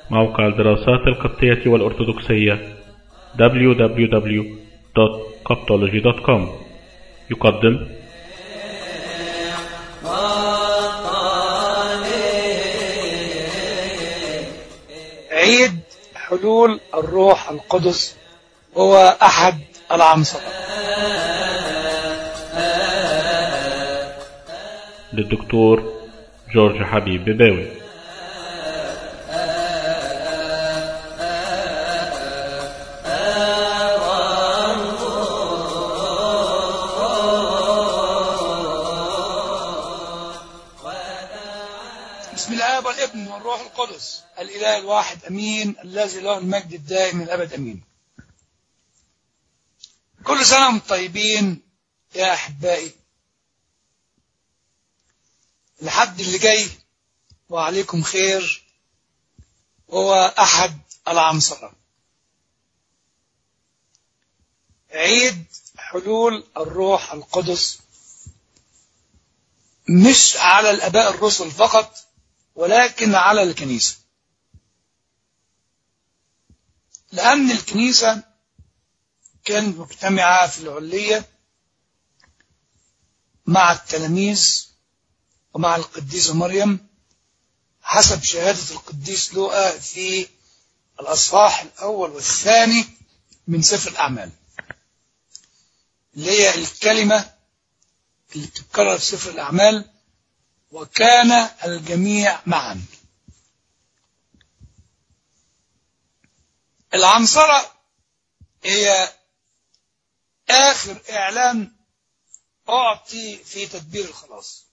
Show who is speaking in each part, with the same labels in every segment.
Speaker 1: موقع الدراسات القبطية والأرثوذكسية www.coptology.com يقدم
Speaker 2: عيد حلول الروح القدس هو أحد العنصر
Speaker 1: للدكتور جورج حبيب بباوي
Speaker 2: بسم الله والابن والروح القدس الإله الواحد أمين الذي له المجد الدائم من الأبد أمين كل سنة وانتم طيبين يا أحبائي الحد اللي جاي وعليكم خير هو أحد العنصرة عيد حلول الروح القدس مش على الآباء الرسل فقط ولكن على الكنيسة لأن الكنيسة كانت مجتمعة في العلية مع التلاميذ ومع القديسة مريم حسب شهادة القديس لوقا في الأصحاح الأول والثاني من سفر الأعمال اللي هي الكلمة اللي بتتكرر في سفر الأعمال وكان الجميع معا العنصرة هي آخر إعلان أعطي في تدبير الخلاص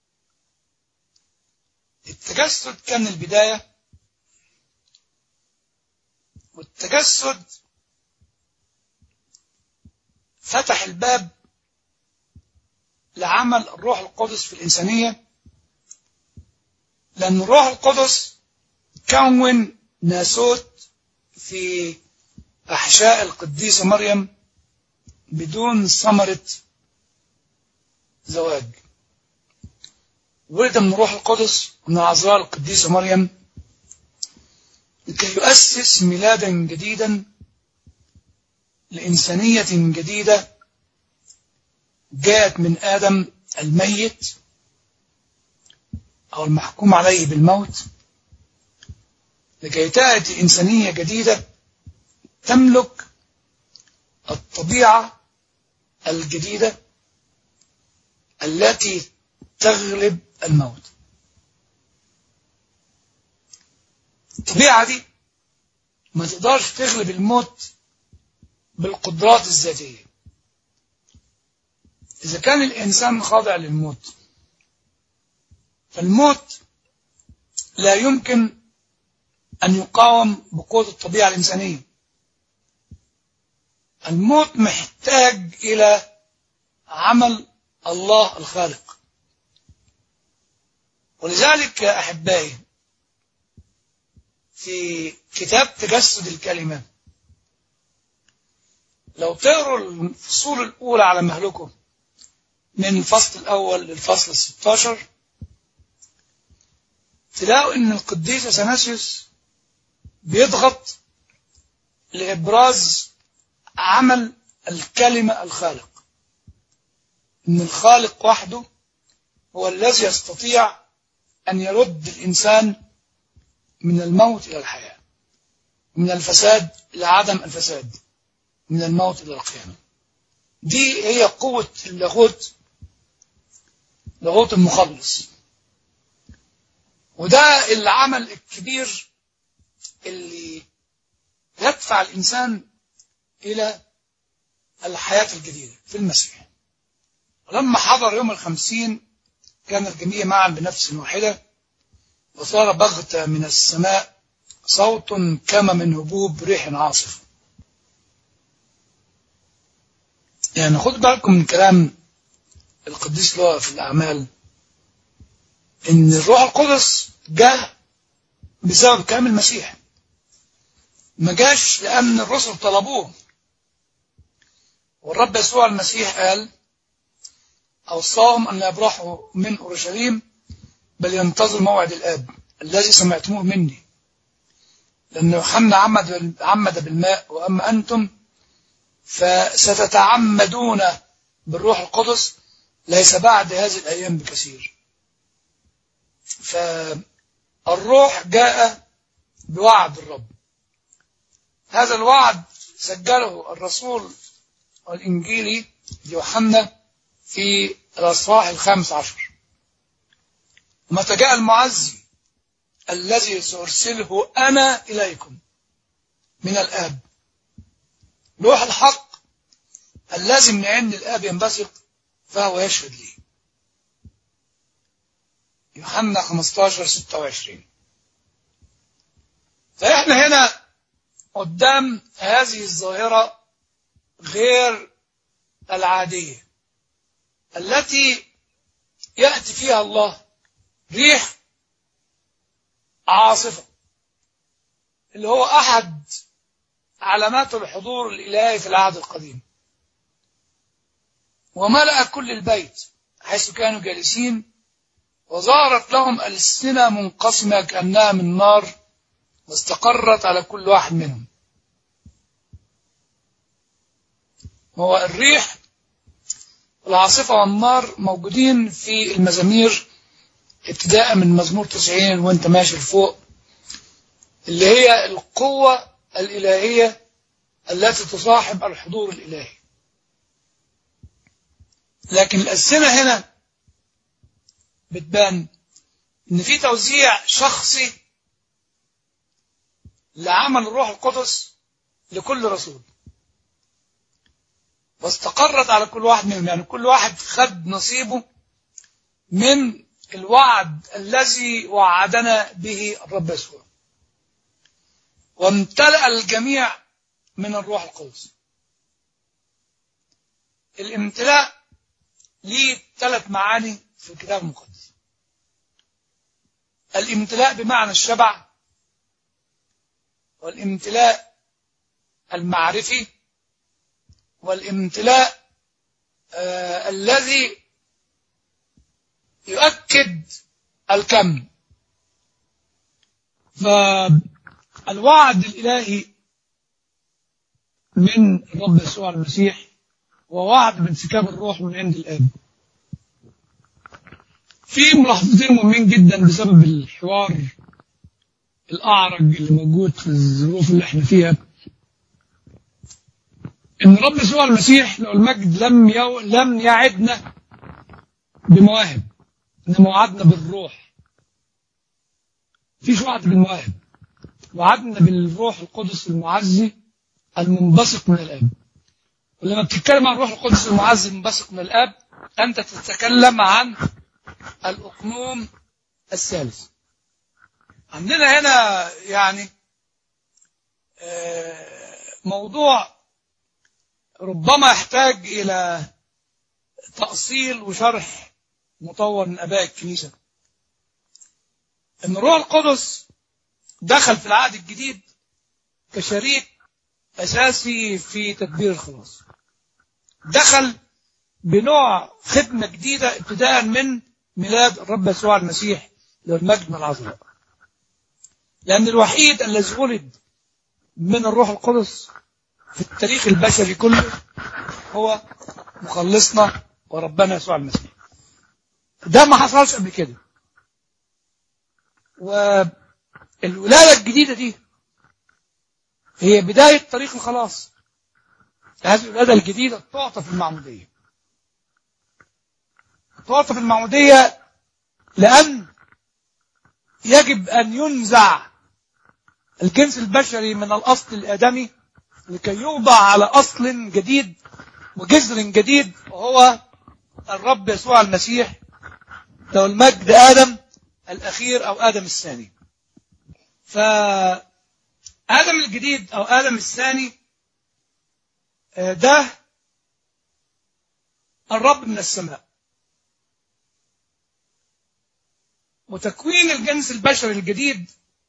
Speaker 2: التجسد كان البداية والتجسد فتح الباب لعمل الروح القدس في الإنسانية لأن الروح القدس كون ناسوت في أحشاء القديسة مريم بدون ثمرة زواج ولد من الروح القدس من العذراء القديسة مريم لكي يؤسس ميلادا جديدا لإنسانية جديدة جاءت من آدم الميت أو المحكوم عليه بالموت لكي تأتي إنسانية جديدة تملك الطبيعة الجديدة التي تغلب الموت الطبيعة دي ما تقدرش تغلب الموت بالقدرات الذاتية إذا كان الإنسان خاضع للموت فالموت لا يمكن أن يقاوم بقوة الطبيعة الإنسانية الموت محتاج إلى عمل الله الخالق ولذلك يا أحبائي في كتاب تجسد الكلمة لو تقروا الفصول الأولى على مهلكه من الفصل الأول للفصل الستاشر تلاقوا ان القديس اثناسيوس بيضغط لابراز عمل الكلمه الخالق ان الخالق وحده هو الذي يستطيع ان يرد الانسان من الموت الى الحياه من الفساد الى عدم الفساد من الموت الى القيامه دي هي قوه اللاهوت لاهوت المخلص وده العمل الكبير اللي يدفع الإنسان إلى الحياة الجديدة في المسيح ولما حضر يوم الخمسين كان الجميع معا بنفس واحدة وصار بغتة من السماء صوت كما من هبوب ريح عاصف يعني خد بالكم من كلام القديس لوقا في الأعمال ان الروح القدس جاء بسبب كلام المسيح ما جاش لان الرسل طلبوه والرب يسوع المسيح قال أوصاهم أن لا يبرحوا من أورشليم بل ينتظروا موعد الآب الذي سمعتموه مني لأن يوحنا عمد عمد بالماء وأما أنتم فستتعمدون بالروح القدس ليس بعد هذه الأيام بكثير فالروح جاء بوعد الرب هذا الوعد سجله الرسول الإنجيلي يوحنا في الأصحاح الخامس عشر متى جاء المعزي الذي سأرسله أنا إليكم من الآب روح الحق الذي من عند الآب ينبثق فهو يشهد لي يوحنا 15 26 فإحنا هنا قدام هذه الظاهرة غير العادية التي يأتي فيها الله ريح عاصفة اللي هو أحد علامات الحضور الإلهي في العهد القديم وملأ كل البيت حيث كانوا جالسين وظهرت لهم ألسنة منقسمة كأنها من نار واستقرت على كل واحد منهم هو الريح العاصفة والنار موجودين في المزامير ابتداء من مزمور 90 وانت ماشي لفوق اللي هي القوة الإلهية التي تصاحب الحضور الإلهي لكن الألسنة هنا بتبان إن في توزيع شخصي لعمل الروح القدس لكل رسول واستقرت على كل واحد منهم يعني كل واحد خد نصيبه من الوعد الذي وعدنا به الرب يسوع وامتلأ الجميع من الروح القدس الامتلاء ليه ثلاث معاني في الكتاب المقدس الامتلاء بمعنى الشبع والامتلاء المعرفي والامتلاء آه الذي يؤكد الكم فالوعد الإلهي من الرب يسوع المسيح ووعد بانسكاب الروح من عند الآب في ملاحظتين مهمين جدا بسبب الحوار الأعرج اللي موجود في الظروف اللي احنا فيها ان رب يسوع المسيح لو المجد لم يو... لم يعدنا بمواهب انما وعدنا بالروح فيش وعد بالمواهب وعدنا بالروح القدس المعزي المنبثق من الاب ولما بتتكلم عن الروح القدس المعزي المنبثق من الاب انت تتكلم عن الاقنوم الثالث عندنا هنا يعني موضوع ربما يحتاج إلى تأصيل وشرح مطور من أباء الكنيسة أن الروح القدس دخل في العهد الجديد كشريك أساسي في تدبير الخلاص دخل بنوع خدمة جديدة ابتداء من ميلاد الرب يسوع المسيح للمجد من العذراء لأن الوحيد الذي ولد من الروح القدس في التاريخ البشري كله هو مخلصنا وربنا يسوع المسيح ده ما حصلش قبل كده والولادة الجديدة دي هي بداية طريق الخلاص هذه الولادة الجديدة تعطى في المعمودية تعطى في المعمودية لأن يجب أن ينزع الجنس البشري من الأصل الآدمي لكي يوضع على أصل جديد وجذر جديد وهو الرب يسوع المسيح له المجد آدم الأخير أو آدم الثاني فآدم الجديد أو آدم الثاني ده الرب من السماء وتكوين الجنس البشري الجديد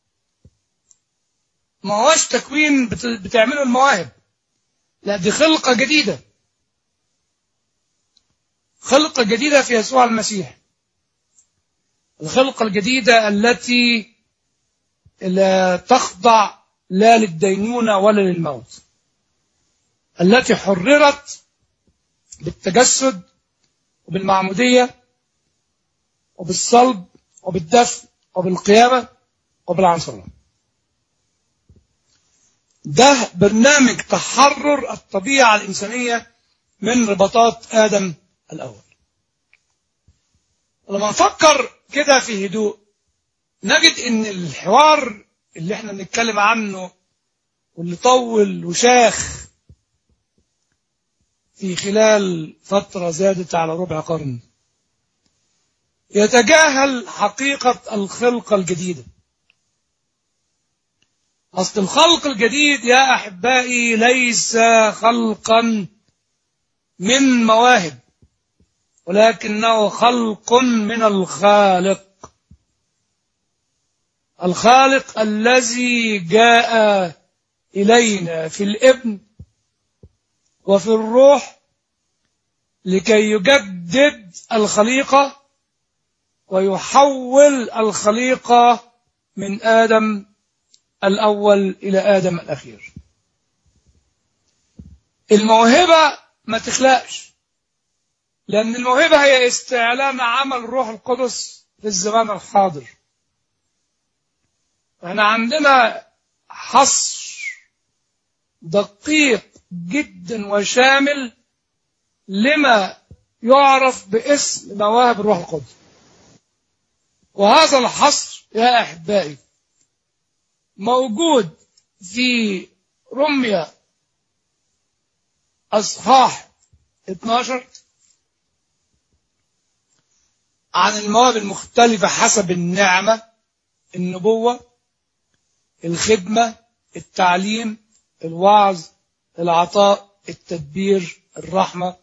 Speaker 2: ما هوش تكوين بتعمله المواهب لا دي خلقة جديدة خلقة جديدة في يسوع المسيح الخلقة الجديدة التي لا تخضع لا للدينونة ولا للموت التي حررت بالتجسد وبالمعمودية وبالصلب وبالدفن وبالقيامة وبالعنصرة ده برنامج تحرر الطبيعة الإنسانية من رباطات آدم الأول لما نفكر كده في هدوء نجد ان الحوار اللي احنا بنتكلم عنه واللي طول وشاخ في خلال فترة زادت على ربع قرن يتجاهل حقيقة الخلقة الجديدة أصل الخلق الجديد يا أحبائي ليس خلقا من مواهب ولكنه خلق من الخالق الخالق الذي جاء إلينا في الابن وفي الروح لكي يجدد الخليقة ويحول الخليقة من آدم الأول إلى آدم الأخير الموهبة ما تخلقش لأن الموهبة هي استعلام عمل الروح القدس في الزمان الحاضر احنا عندنا حصر دقيق جدا وشامل لما يعرف باسم مواهب الروح القدس وهذا الحصر يا أحبائي موجود في رمية أصحاح 12 عن المواهب المختلفة حسب النعمة النبوة الخدمة التعليم الوعظ العطاء التدبير الرحمة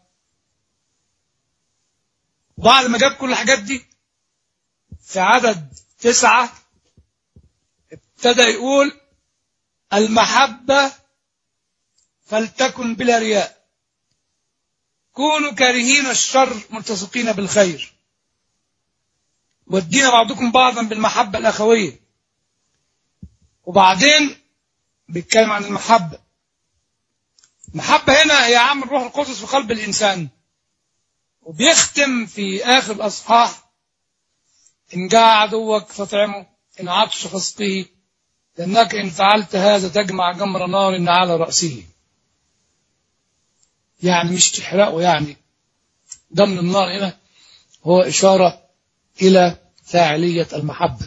Speaker 2: بعد ما جاب كل الحاجات دي في عدد تسعة ابتدى يقول المحبة فلتكن بلا رياء كونوا كارهين الشر ملتصقين بالخير ودينا بعضكم بعضا بالمحبة الأخوية وبعدين بيتكلم عن المحبة المحبة هنا هي عمل روح القدس في قلب الإنسان وبيختم في آخر الأصحاح إن جاء عدوك فاطعمه إن عطش فاسقه لأنك إن فعلت هذا تجمع جمر نار على رأسه يعني مش تحرقه يعني ده من النار هنا هو إشارة إلى فاعلية المحبة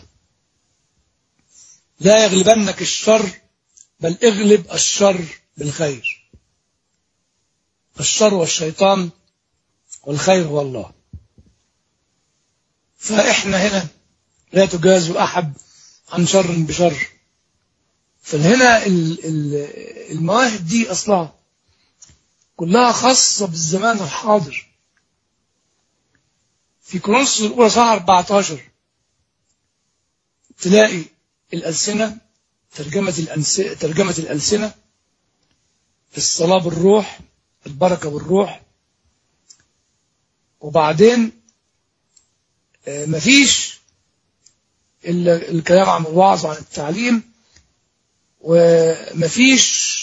Speaker 2: لا يغلبنك الشر بل اغلب الشر بالخير الشر والشيطان والخير هو الله فإحنا هنا لا تجاز أحد عن شر بشر فهنا المواهب دي أصلها كلها خاصة بالزمان الحاضر في كورنثوس الأولى صح 14 تلاقي الألسنة ترجمة الأنس... ترجمة الألسنة الصلاة بالروح البركة بالروح وبعدين مفيش إلا الكلام عن الوعظ وعن التعليم ومفيش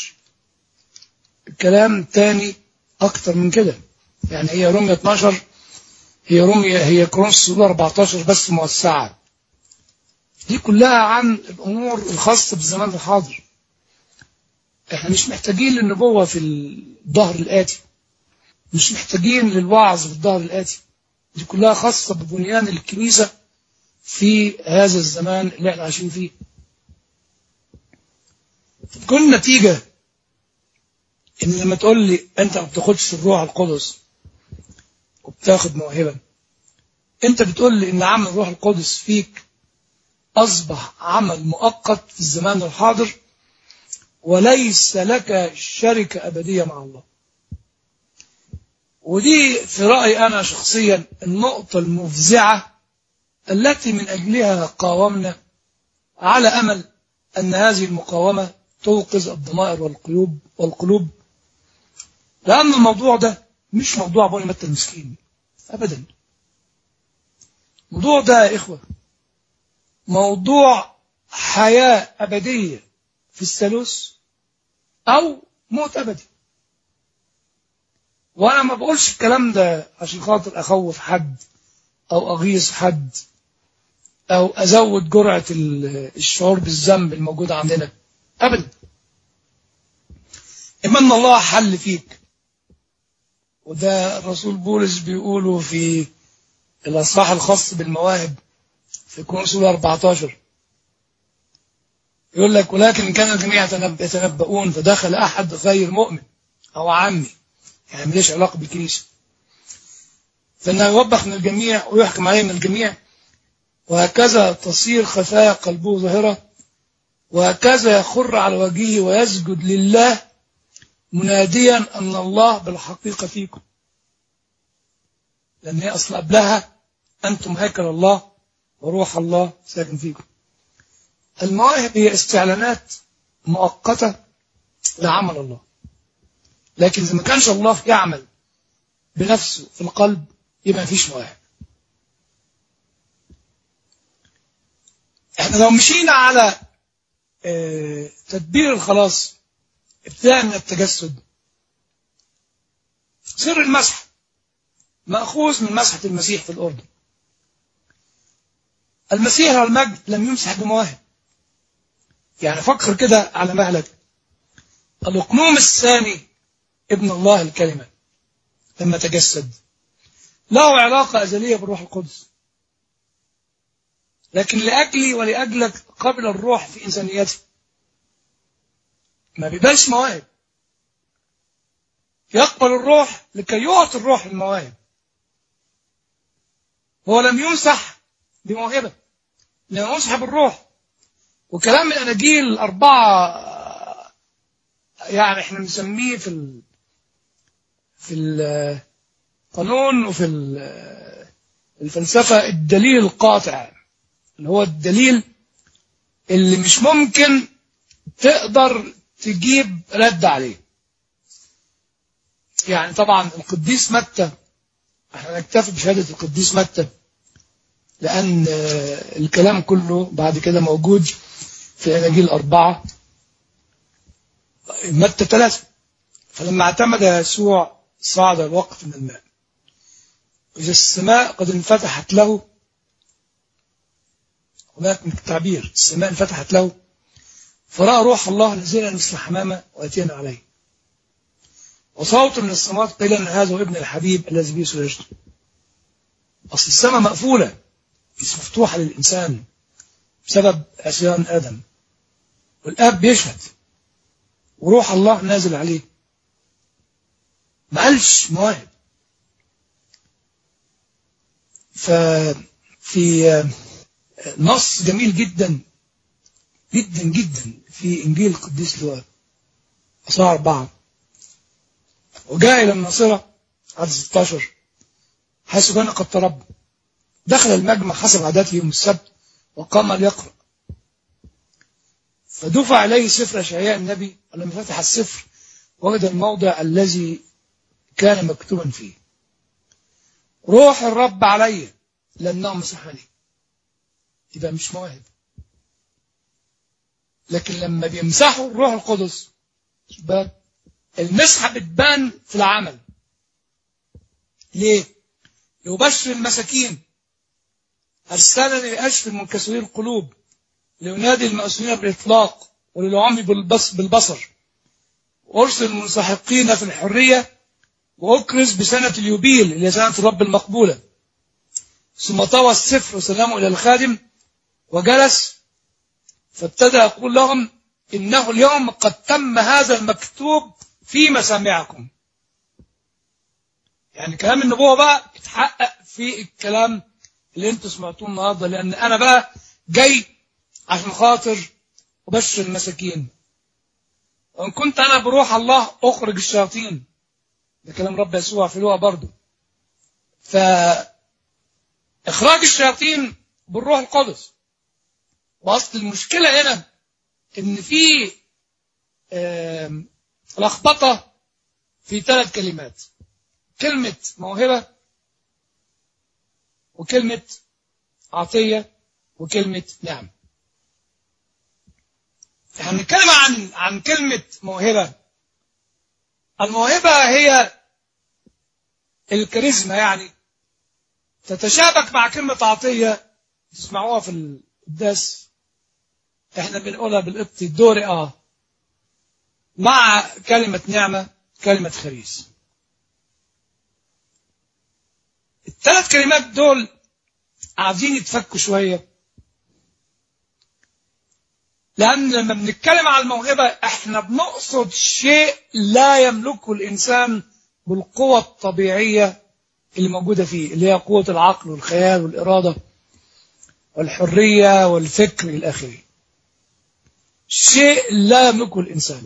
Speaker 2: كلام تاني أكتر من كده يعني هي رمية 12 هي رمية هي كرونس 14 بس موسعة دي كلها عن الأمور الخاصة بالزمان الحاضر احنا مش محتاجين للنبوة في الظهر الآتي مش محتاجين للوعظ في الظهر الآتي دي كلها خاصة ببنيان الكنيسة في هذا الزمان اللي احنا عايشين فيه كل نتيجة ان لما تقول لي انت ما بتاخدش الروح القدس وبتاخد موهبة انت بتقول لي ان عمل الروح القدس فيك اصبح عمل مؤقت في الزمان الحاضر وليس لك شركة أبدية مع الله ودي في رأيي أنا شخصيا النقطة المفزعة التي من أجلها قاومنا على أمل أن هذه المقاومة توقظ الضمائر والقلوب والقلوب لأن الموضوع ده مش موضوع بني متى المسكين أبدا الموضوع ده يا إخوة موضوع حياة أبدية في الثالوث أو موت أبدي وأنا ما بقولش الكلام ده عشان خاطر أخوف حد أو أغيظ حد أو أزود جرعة ال- الشعور بالذنب الموجودة عندنا أبدا إما أن الله حل فيك وده الرسول بولس بيقوله في الأصحاح الخاص بالمواهب في كونسول 14 يقول لك ولكن كان الجميع يتنب- يتنبؤون فدخل أحد غير مؤمن أو عمي يعني مليش علاقة بالكنيسة فإنه يوبخ من الجميع ويحكم عليه من الجميع وهكذا تصير خفايا قلبه ظاهرة وهكذا يخر على وجهه ويسجد لله مناديا أن الله بالحقيقة فيكم لأن هي أصل قبلها أنتم هيكل الله وروح الله ساكن فيكم المواهب هي استعلانات مؤقتة لعمل الله لكن إذا ما كانش الله يعمل بنفسه في القلب يبقى مفيش مواهب احنا لو مشينا على آه، تدبير الخلاص ابتداء من التجسد سر المسح مأخوذ من مسحة المسيح في الأردن المسيح على المجد لم يمسح بمواهب يعني فكر كده على مهلك الأقنوم الثاني ابن الله الكلمة لما تجسد له علاقة أزلية بالروح القدس لكن لأجلي ولأجلك قبل الروح في إنسانيته ما بيبالش مواهب يقبل الروح لكي يعطي الروح المواهب هو لم يمسح بموهبة لم يمسح بالروح وكلام الأناجيل الأربعة يعني احنا بنسميه في ال... في القانون وفي ال- الفلسفة الدليل القاطع اللي هو الدليل اللي مش ممكن تقدر تجيب رد عليه يعني طبعا القديس متى احنا نكتفي بشهادة القديس متى لأن آه، الكلام كله بعد كده موجود في الأناجيل الأربعة متى ثلاثة فلما اعتمد يسوع صعد الوقت من الماء إذا السماء قد انفتحت له هناك من التعبير السماء انفتحت له فرأى روح الله نزيلا مثل حمامة وأتينا عليه وصوت من السماوات قيلا هذا هو ابن الحبيب الذي به سرجت أصل السماء مقفولة مش مفتوحة للإنسان بسبب عصيان آدم والآب بيشهد وروح الله نازل عليه ما قالش مواهب ففي نص جميل جدا جدا جدا في إنجيل القديس لوقا أصحاح أربعة وجاء إلى الناصرة عدد 16 حيث كان قد تربى دخل المجمع حسب عادته يوم السبت وقام ليقرأ فدفع إليه سفر أشعياء النبي ولما فتح السفر وجد الموضع الذي كان مكتوبا فيه روح الرب علي لأنه مسحني يبقى مش مواهب لكن لما بيمسحوا الروح القدس يبقى المسحة بتبان في العمل ليه؟ يبشر المساكين أرسلني لأشفي المنكسرين القلوب لينادي المأسورين بالإطلاق وللعمي بالبص بالبصر وأرسل المنسحقين في الحرية وأكرز بسنة اليوبيل اللي هي سنة الرب المقبولة ثم طوى السفر وسلمه إلى الخادم وجلس فابتدى يقول لهم إنه اليوم قد تم هذا المكتوب في مسامعكم يعني كلام النبوة بقى اتحقق في الكلام اللي انتوا سمعتوه النهارده لأن أنا بقى جاي عشان خاطر أبشر المساكين وإن كنت أنا بروح الله أخرج الشياطين ده كلام رب يسوع في لوقا برضه فإخراج الشياطين بالروح القدس وأصل المشكلة هنا إن في آم، لخبطة في ثلاث كلمات كلمة موهبة وكلمة عطية وكلمة نعم احنا بنتكلم عن عن كلمة موهبة الموهبة هي الكاريزما يعني تتشابك مع كلمة عطية تسمعوها في القداس احنا بنقولها بالقبطي دوري اه مع كلمة نعمة كلمة خريس الثلاث كلمات دول عايزين يتفكوا شوية لأن لما بنتكلم على الموهبة احنا بنقصد شيء لا يملكه الإنسان بالقوة الطبيعية اللي موجودة فيه اللي هي قوة العقل والخيال والإرادة والحرية والفكر إلى آخره شيء لا يملكه الإنسان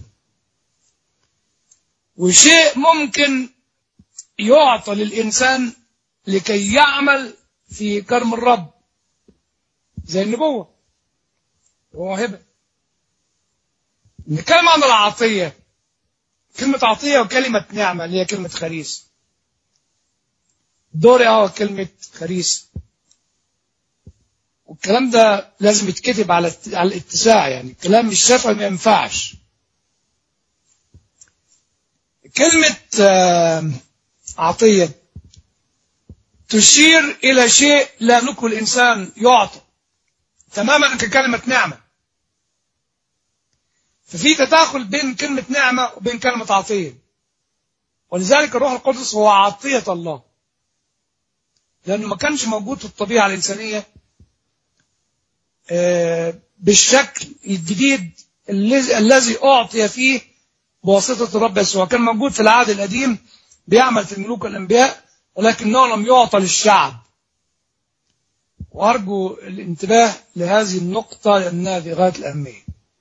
Speaker 2: وشيء ممكن يعطى للإنسان لكي يعمل في كرم الرب زي النبوة وموهبة نتكلم عن العطية كلمة عطية وكلمة نعمة اللي هي كلمة خريس دوري اه كلمة خريس والكلام ده لازم يتكتب على على الاتساع يعني الكلام الشافعي ما ينفعش كلمة آه، عطية تشير إلى شيء لا يملكه الإنسان يعطى تماما ككلمة نعمة ففي تداخل بين كلمة نعمة وبين كلمة عطية ولذلك الروح القدس هو عطية الله لأنه ما كانش موجود في الطبيعة الإنسانية آه، بالشكل الجديد الذي الذي أعطي فيه بواسطة الرب يسوع كان موجود في العهد القديم بيعمل في الملوك والأنبياء ولكنه لم يعطى للشعب وأرجو الانتباه لهذه النقطة لأنها في غاية الأهمية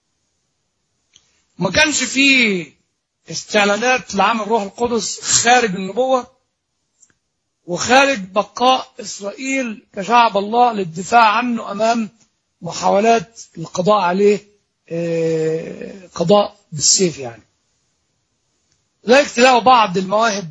Speaker 2: ما كانش فيه استعلانات لعمل الروح القدس خارج النبوة وخارج بقاء إسرائيل كشعب الله للدفاع عنه أمام محاولات القضاء عليه آه، قضاء بالسيف يعني لذلك تلاقوا بعض المواهب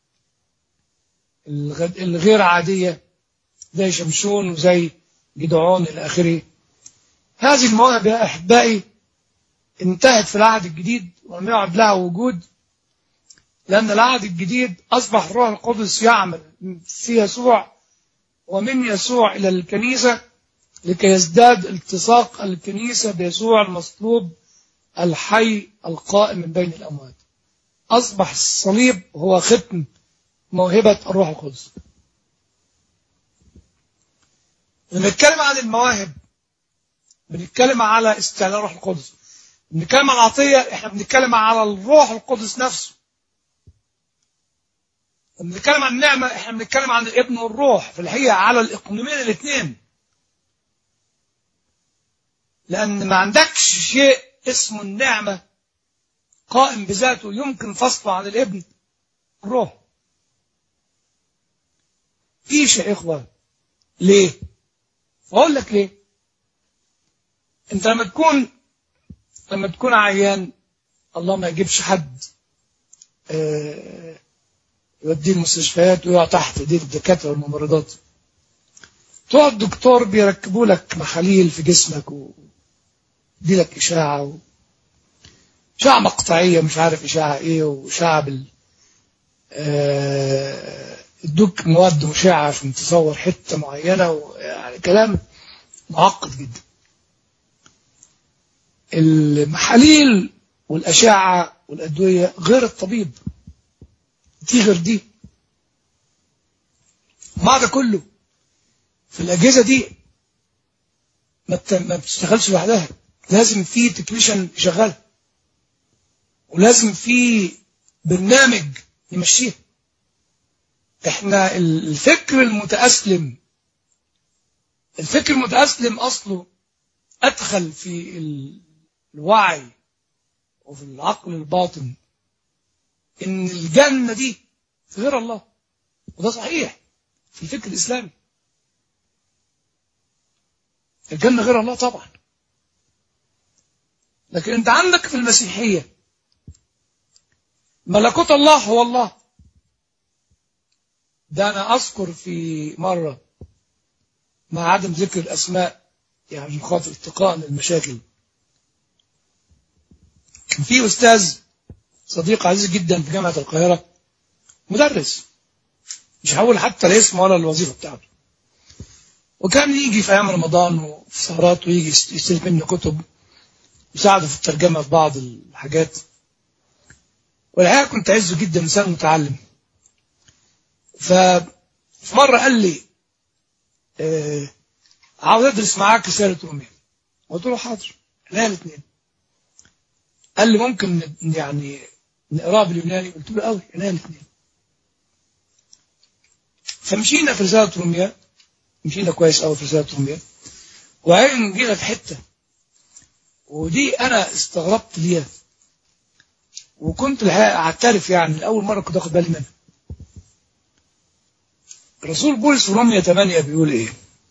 Speaker 2: الغ- الغير عادية زي شمشون وزي جدعون إلى آخره هذه المواهب يا أحبائي انتهت في العهد الجديد ولم يعد لها وجود لأن العهد الجديد أصبح الروح القدس يعمل في يسوع ومن يسوع إلى الكنيسة لكي يزداد التصاق الكنيسة بيسوع المصلوب الحي القائم من بين الأموات أصبح الصليب هو ختم موهبة الروح القدس لما نتكلم عن المواهب بنتكلم على استعلان الروح القدس بنتكلم عن العطية احنا بنتكلم على الروح القدس نفسه لما بنتكلم عن النعمة احنا بنتكلم عن الابن والروح في الحقيقة على الإقليمين الاثنين لأن ما عندكش شيء اسمه النعمة قائم بذاته يمكن فصله عن الابن الروح فيش يا إخوة ليه أقول لك ليه أنت لما تكون لما تكون عيان الله ما يجيبش حد آه، يوديه المستشفيات ويقع تحت ايدين الدكاتره والممرضات تقعد الدكتور بيركبوا لك محاليل في جسمك ويدي لك اشاعه و... اشاعه مقطعيه مش عارف اشاعه ايه واشاعه بال آه، يدوك مواد مشعه عشان تصور حته معينه ويعني كلام معقد جدا المحاليل والأشعة والأدوية غير الطبيب دي غير دي مع ده كله في الأجهزة دي ما بت- ما بتشتغلش لوحدها لازم في تكنيشن يشغلها ولازم في برنامج يمشيها احنا الفكر المتأسلم الفكر المتأسلم أصله أدخل في ال- الوعي وفي العقل الباطن إن الجنة دي في غير الله وده صحيح في الفكر الإسلامي الجنة غير الله طبعا لكن أنت عندك في المسيحية ملكوت الله هو الله ده أنا أذكر في مرة مع عدم ذكر الأسماء يعني من خاطر اتقاء للمشاكل كان في أستاذ صديق عزيز جدا في جامعة القاهرة مدرس مش هقول حتى الاسم ولا الوظيفة بتاعته وكان يجي في أيام رمضان وفي سهرات ويجي يستلف مني كتب يساعده في الترجمة في بعض الحاجات والحقيقة كنت أعزه جدا إنسان متعلم ففي مرة قال لي آه عاوز أدرس معاك رسالة روميا قلت له حاضر احنا الاثنين قال لي ممكن يعني نقراها باليوناني قلت له قوي احنا الاثنين فمشينا في رسالة روميا مشينا كويس قوي في رسالة روميا وبعدين جينا في حتة ودي أنا استغربت ليها وكنت الحقيقة أعترف يعني لأول مرة كنت أخد بالي منها الرسول بولس في رومية 8 بيقول إيه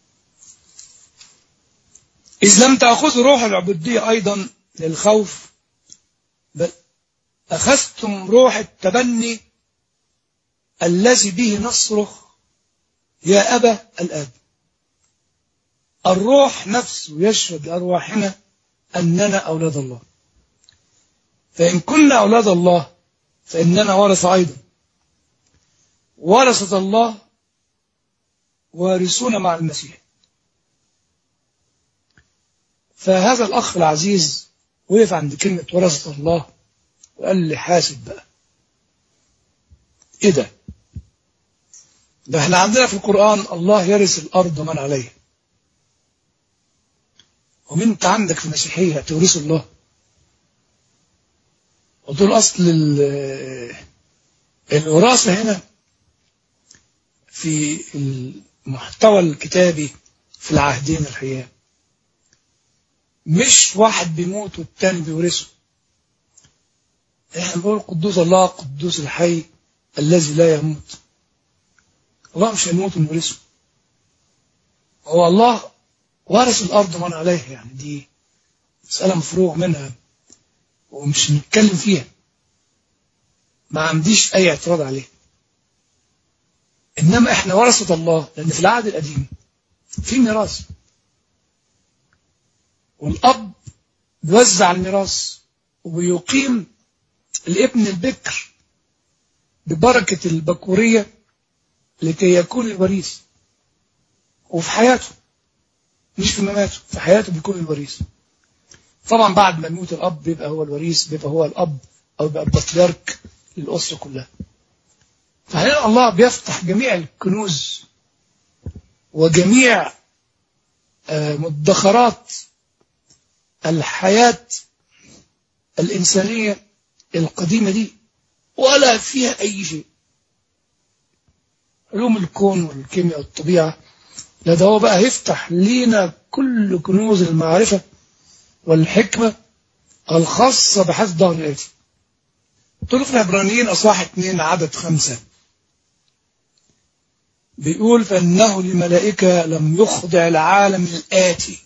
Speaker 2: إذ لم تأخذوا روح العبودية أيضا للخوف بل أخذتم روح التبني الذي به نصرخ يا أبا الآب الروح نفسه يشهد لأرواحنا أننا أولاد الله فإن كنا أولاد الله فإننا ورث أيضا ورثة الله وارثون مع المسيح فهذا الأخ العزيز وقف عند كلمة ورثة الله وقال لي حاسب بقى إيه ده؟ ده احنا عندنا في القرآن الله يرث الأرض ومن عليها ومن انت عندك في المسيحية تورث الله قلت له أصل الوراثة هنا في المحتوى الكتابي في العهدين الحقيقة مش واحد بيموت والتاني بيورثه احنا بنقول قدوس الله قدوس الحي الذي لا يموت الله مش هيموت ونورثه هو الله وارث الأرض ومن عليها يعني دي مسألة مفروغ منها ومش نتكلم فيها ما عنديش أي اعتراض عليه إنما إحنا ورثة الله لأن في العهد القديم في ميراث والأب بيوزع الميراث وبيقيم الابن البكر ببركة البكورية لكي يكون الوريث وفي حياته مش في مماته في حياته بيكون الوريث طبعا بعد ما يموت الأب بيبقى هو الوريث بيبقى هو الأب أو بيبقى البطريرك للأسرة كلها فهنا الله بيفتح جميع الكنوز وجميع مدخرات الحياة الإنسانية القديمة دي ولا فيها أي شيء علوم الكون والكيمياء والطبيعة لا ده هو بقى يفتح لينا كل كنوز المعرفة والحكمة الخاصة بحسب ظهر الآتي قلت له في العبرانيين أصحاح اثنين عدد خمسة بيقول فإنه للملائكة لم يخضع العالم الآتي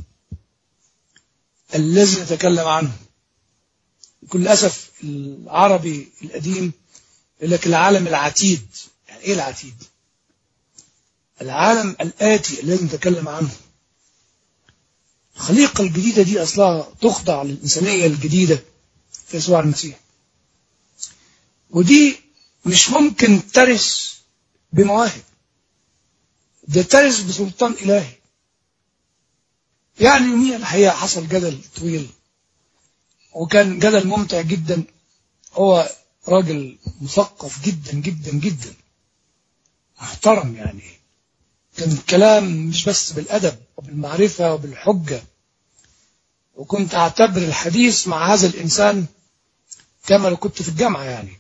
Speaker 2: الذي نتكلم عنه بكل أسف العربي القديم يقول لك العالم العتيد يعني إيه العتيد العالم الآتي الذي نتكلم عنه الخليقة الجديدة دي أصلها تخضع للإنسانية الجديدة في يسوع المسيح ودي مش ممكن ترث بمواهب ده ترث بسلطان إلهي يعني يوميا الحقيقة حصل جدل طويل وكان جدل ممتع جدا هو راجل مثقف جدا جدا جدا محترم يعني كان الكلام مش بس بالأدب وبالمعرفة وبالحجة وكنت أعتبر الحديث مع هذا الإنسان كما لو كنت في الجامعة يعني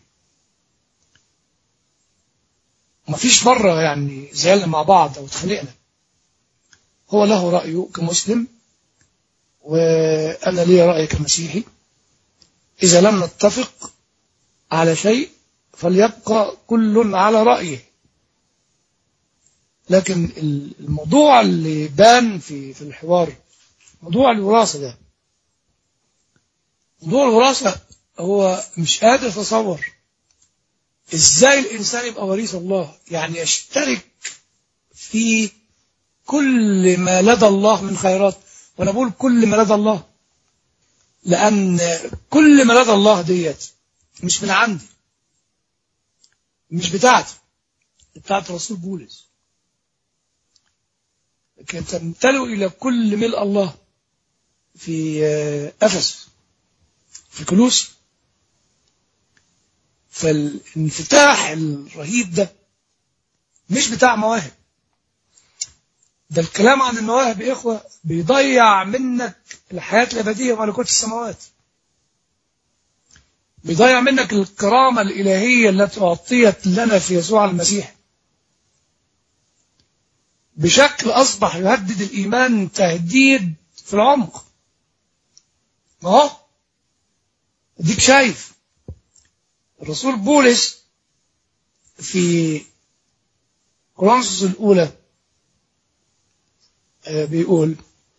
Speaker 2: ما فيش مرة يعني زعلنا مع بعض أو اتخانقنا هو له رأيه كمسلم وأنا لي رأي كمسيحي إذا لم نتفق على شيء فليبقى كل على رأيه لكن الموضوع اللي بان في في الحوار موضوع الوراثة ده موضوع الوراثة هو مش قادر يتصور ازاي الانسان يبقى وريث الله يعني يشترك في كل ما لدى الله من خيرات وانا بقول كل ما لدى الله لأن كل ما لدى الله ديت مش من عندي مش بتاعتي بتاعت رسول بولس لكن تمتلئ إلى كل ملء الله في أفس في كلوس فالانفتاح الرهيب ده مش بتاع مواهب ده الكلام عن المواهب يا إخوة بيضيع منك الحياة الأبدية وملكوت السماوات بيضيع منك الكرامة الإلهية التي أعطيت لنا في يسوع المسيح بشكل أصبح يهدد الإيمان تهديد في العمق ما هو ديك شايف الرسول بولس في كورنثوس الأولى بيقول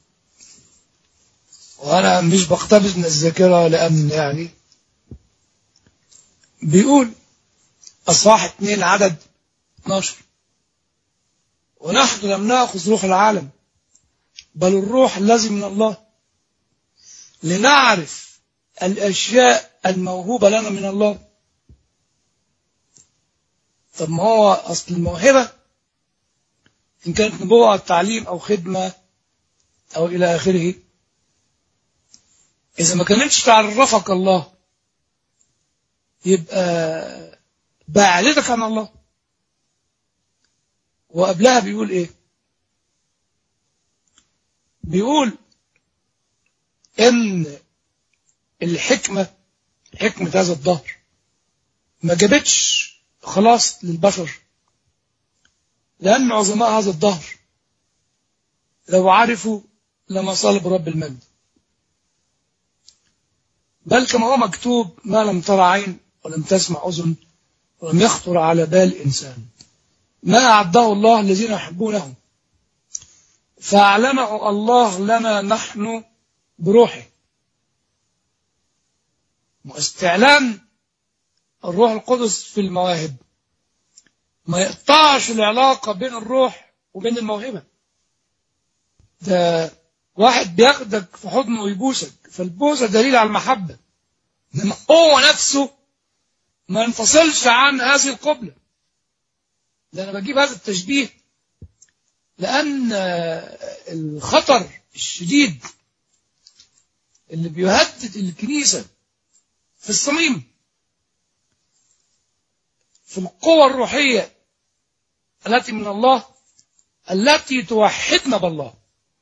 Speaker 2: وأنا مش بقتبس من الذاكرة لأن يعني بيقول أصحاح 2 عدد 12 ونحن لم نأخذ روح العالم بل الروح الذي من الله لنعرف الأشياء الموهوبة لنا من الله طب ما هو أصل الموهبة إن كانت نبوة أو تعليم أو خدمة أو إلى آخره إذا ما كانتش تعرفك الله يبقى بعدتك عن الله وقبلها بيقول إيه بيقول إن الحكمة حكمة هذا الظهر ما جابتش خلاص للبشر لأن عظماء هذا الظهر لو عرفوا لما صلب رب المجد بل كما هو مكتوب ما لم ترى عين ولم تسمع أذن ولم يخطر على بال إنسان ما أعده الله الذين يحبونه فأعلنه الله لنا نحن بروحه واستعلان الروح القدس في المواهب ما يقطعش العلاقة بين الروح وبين الموهبة ده واحد بياخدك في حضنه ويبوسك فالبوسة دليل على المحبة انما هو نفسه ما ينفصلش عن هذه القبلة ده أنا بجيب هذا التشبيه لأن الخطر الشديد اللي بيهدد الكنيسة في الصميم في القوة الروحية التي من الله التي توحدنا بالله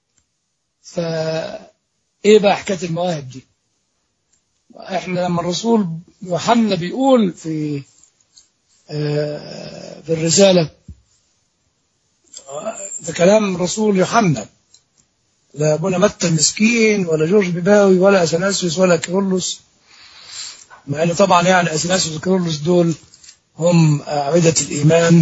Speaker 2: فايه بقى حكايه المواهب دي احنا لما الرسول يوحنا بيقول في آه في الرساله ده كلام رسول يوحنا لا ابونا متى المسكين ولا جورج بيباوي ولا اثناسيوس ولا كيرلس مع ان طبعا يعني اثناسيوس وكيرلس دول هم أعمدة الإيمان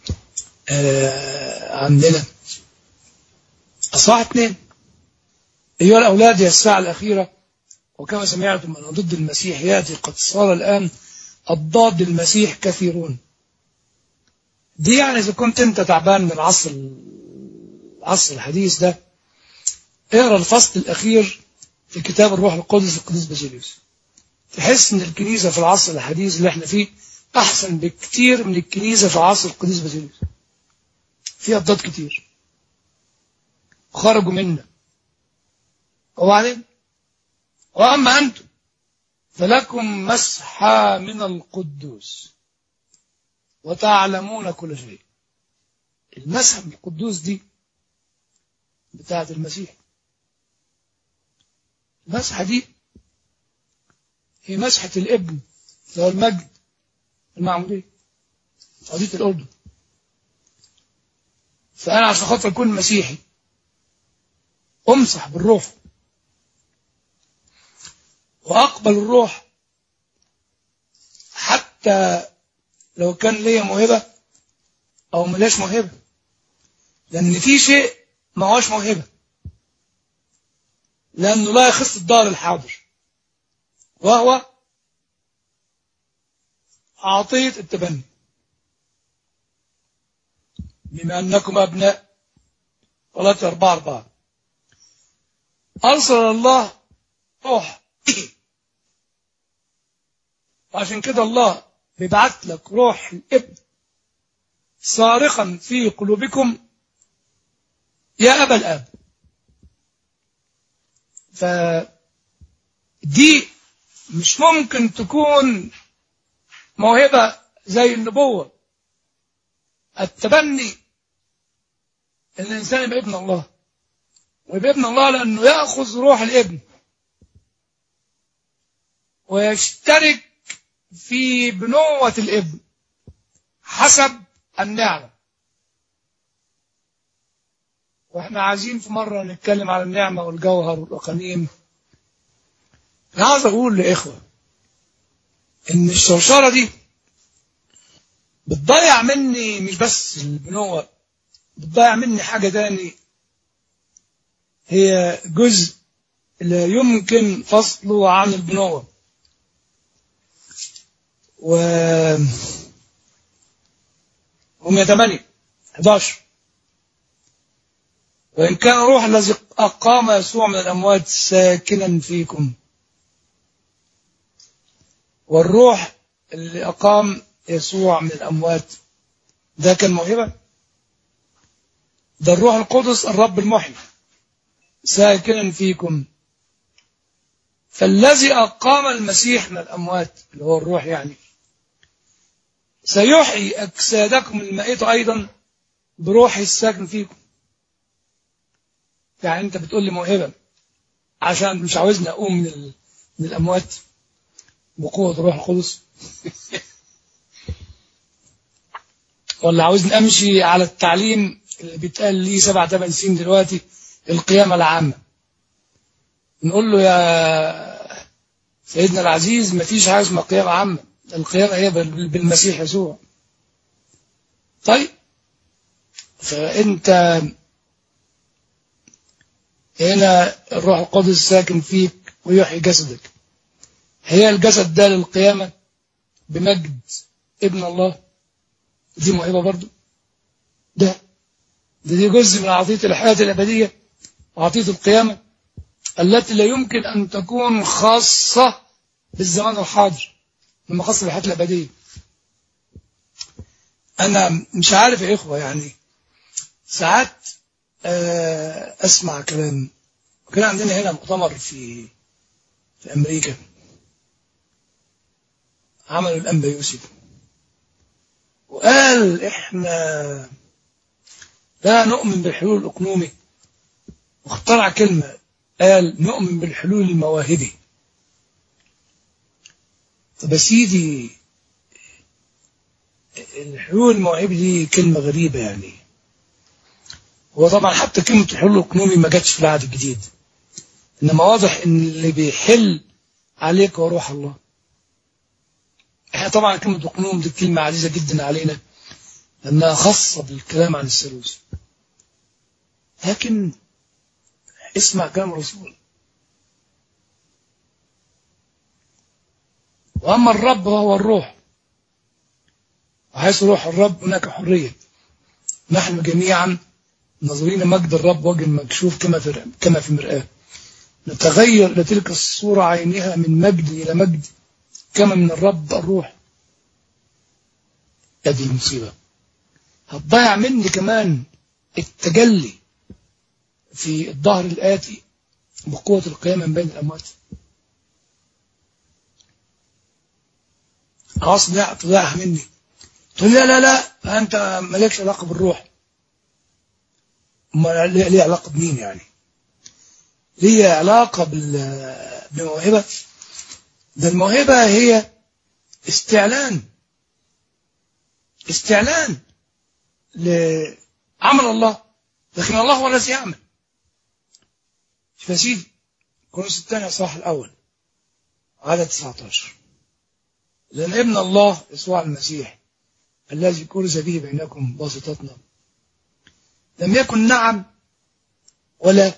Speaker 2: آه عندنا أصحاح اثنين أيها الأولاد هي الساعة الأخيرة وكما سمعتم أن ضد المسيح يأتي قد صار الآن الضاد المسيح كثيرون دي يعني إذا كنت أنت تعبان من العصر العصر الحديث ده اقرا الفصل الأخير في كتاب الروح القدس القديس باسيليوس تحس إن الكنيسة في العصر الحديث اللي احنا فيه أحسن بكتير من الكنيسة في عصر القديس باسيليوس فيها أضداد كتير خرجوا منا وبعدين وأما أنتم فلكم مسحة من القدوس وتعلمون كل شيء المسحة من القدوس دي بتاعة المسيح المسحة دي هي مسحة الابن اللي هو المجد المعمودية قضية الأردن فأنا عشان خاطر أكون مسيحي أمسح بالروح وأقبل الروح حتى لو كان ليا موهبة أو ملاش موهبة لأن في شيء ما هوش موهبة لأنه لا يخص الدار الحاضر وهو عطية التبني بما أنكم أبناء ثلاثة أربعة أربعة أرسل الله روح وعشان كده الله بيبعت لك روح الابن صارخا في قلوبكم يا أبا الآب فدي مش ممكن تكون موهبة زي النبوة التبني ان الانسان يبقى ابن الله ويبقى ابن الله لانه ياخذ روح الابن ويشترك في بنوة الابن حسب النعمة واحنا عايزين في مرة نتكلم على النعمة والجوهر والأقانيم أنا عاوز أقول لإخوة إن الشوشرة دي بتضيع مني مش بس البنوة بتضيع مني حاجة تاني هي جزء لا يمكن فصله عن البنوة و هم ثمانية 11 وإن كان الروح الذي أقام يسوع من الأموات ساكنا فيكم والروح اللي أقام يسوع من الأموات ده كان موهبة ده الروح القدس الرب المحيي ساكنا فيكم فالذي أقام المسيح من الأموات اللي هو الروح يعني سيحيي أجسادكم المائتة أيضا بروحه الساكن فيكم يعني أنت بتقول لي موهبة عشان مش عاوزني أقوم من, ال... من الأموات بقوة الروح القدس ولا عاوزني أمشي على التعليم اللي بيتقال لي سبع ثمان سنين دلوقتي القيامة العامة نقول له يا سيدنا العزيز ما فيش حاجة اسمها قيامة عامة القيامة هي بالمسيح يسوع طيب فأنت هنا الروح القدس ساكن فيك ويحيي جسدك هي الجسد ده للقيامة بمجد ابن الله دي موهبة برضو ده ده دي جزء من عطية الحياة الأبدية وعطية القيامة التي لا يمكن أن تكون خاصة بالزمان الحاضر لما خاصة بالحياة الأبدية أنا مش عارف يا إخوة يعني ساعات أسمع كلام كان عندنا هنا مؤتمر في في أمريكا عملوا الأنبا يوسف وقال إحنا لا نؤمن بالحلول الأقنومي واخترع كلمة قال نؤمن بالحلول المواهبي طب يا سيدي الحلول المواهبي دي كلمة غريبة يعني هو طبعا حتى كلمة الحلول الأقنومي ما جاتش في العهد الجديد إنما واضح إن اللي بيحل عليك هو روح الله احنا طبعا كلمة القنوم دي كلمة عزيزة جدا علينا لأنها خاصة بالكلام عن الثالوث لكن اسمع كلام الرسول وأما الرب وهو الروح وحيث روح الرب هناك حرية نحن جميعا ناظرين مجد الرب وجه مكشوف كما في كما في مرآة نتغير لتلك الصورة عينها من مجد إلى مجد كما من الرب الروح هذه المصيبة هتضيع مني كمان التجلي في الظهر الآتي بقوة القيامة من بين الأموات خلاص لا تضيعها مني تقول لا لا لا أنت مالكش علاقة بالروح ما ليه علاقة بمين يعني ليه علاقة بالموهبة ده الموهبة هي استعلان استعلان لعمل الله لكن الله هو الذي يعمل شوف يا سيدي كورنثوس الثاني اصحاح الاول عدد 19 لان ابن الله يسوع المسيح الذي كرز به بينكم باسطتنا لم يكن نعم ولا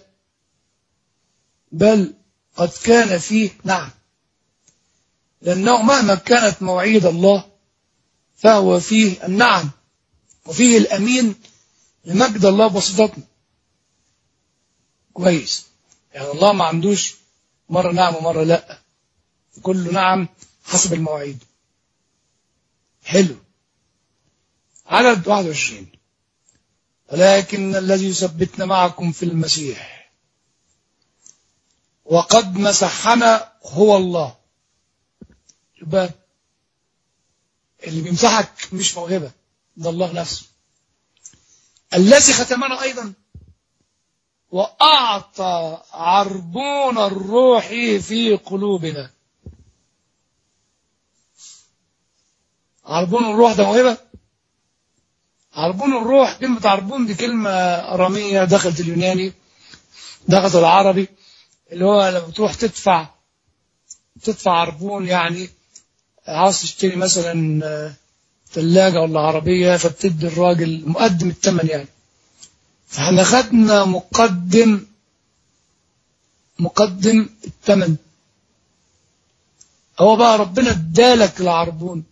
Speaker 2: بل قد كان فيه نعم لأنه مهما كانت مواعيد الله فهو فيه النعم وفيه الأمين لمجد الله بسطتنا كويس يعني الله ما عندوش مرة نعم ومرة لا كله نعم حسب المواعيد حلو عدد 21 ولكن الذي يثبتنا معكم في المسيح وقد مسحنا هو الله يبقى اللي بيمسحك مش موهبة ده الله نفسه الذي ختمنا أيضا وأعطى عربون الروح في قلوبنا عربون الروح ده موهبة عربون الروح كلمة عربون دي كلمة أرامية دخلت اليوناني دخلت العربي اللي هو لما تروح تدفع تدفع عربون يعني عاوز تشتري مثلا ثلاجة ولا عربية فبتدي الراجل مقدم الثمن يعني فاحنا خدنا مقدم مقدم الثمن هو بقى ربنا ادالك العربون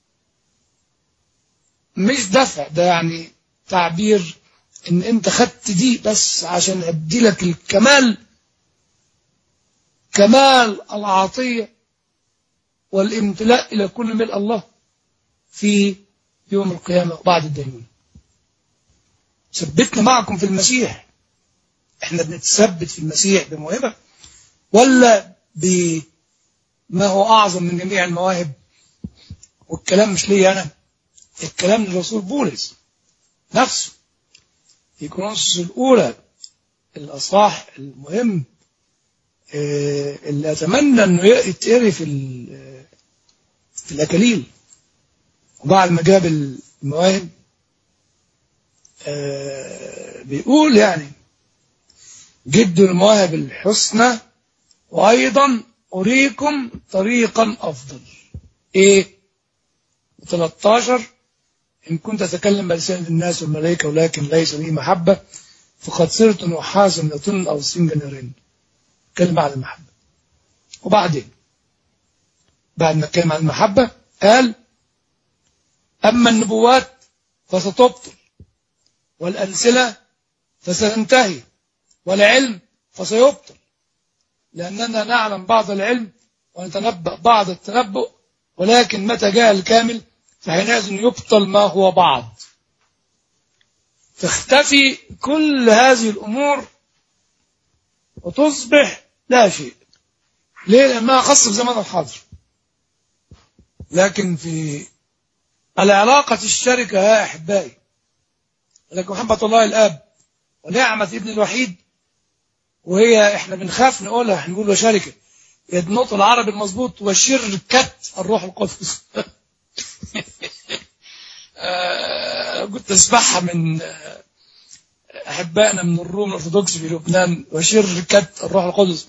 Speaker 2: مش دفع ده يعني تعبير ان انت خدت دي بس عشان ادي لك الكمال كمال العطية والامتلاء الى كل ملء الله في يوم القيامة وبعد الدينون ثبتنا معكم في المسيح احنا بنتثبت في المسيح بموهبة ولا بما هو أعظم من جميع المواهب والكلام مش لي أنا الكلام للرسول بولس نفسه في كورنثوس الأولى الأصحاح المهم اللي أتمنى أنه يتقري في في الأكاليل وبعد ما جاب المواهب بيقول يعني جد المواهب الحسنى وأيضا أريكم طريقا أفضل إيه 13 إن كنت أتكلم بلسان الناس والملائكة ولكن ليس لي محبة فقد صرت نحاسا يطن أو سنجنرين كلمة عن المحبة وبعدين بعد ما اتكلم عن المحبة قال أما النبوات فستبطل والأمثلة فستنتهي والعلم فسيبطل لأننا نعلم بعض العلم ونتنبأ بعض التنبؤ ولكن متى جاء الكامل فحينئذ يبطل ما هو بعض تختفي كل هذه الأمور وتصبح لا شيء ليه لأنها خاصة بزمان الحاضر لكن في العلاقة الشركة يا أحبائي لكن محبة الله الآب ونعمة ابن الوحيد وهي احنا بنخاف نقولها احنا نقول شركة يدنط العربي المظبوط وشركة الروح القدس كنت اسمعها من احبائنا من الروم الارثوذكس في لبنان وشركة الروح القدس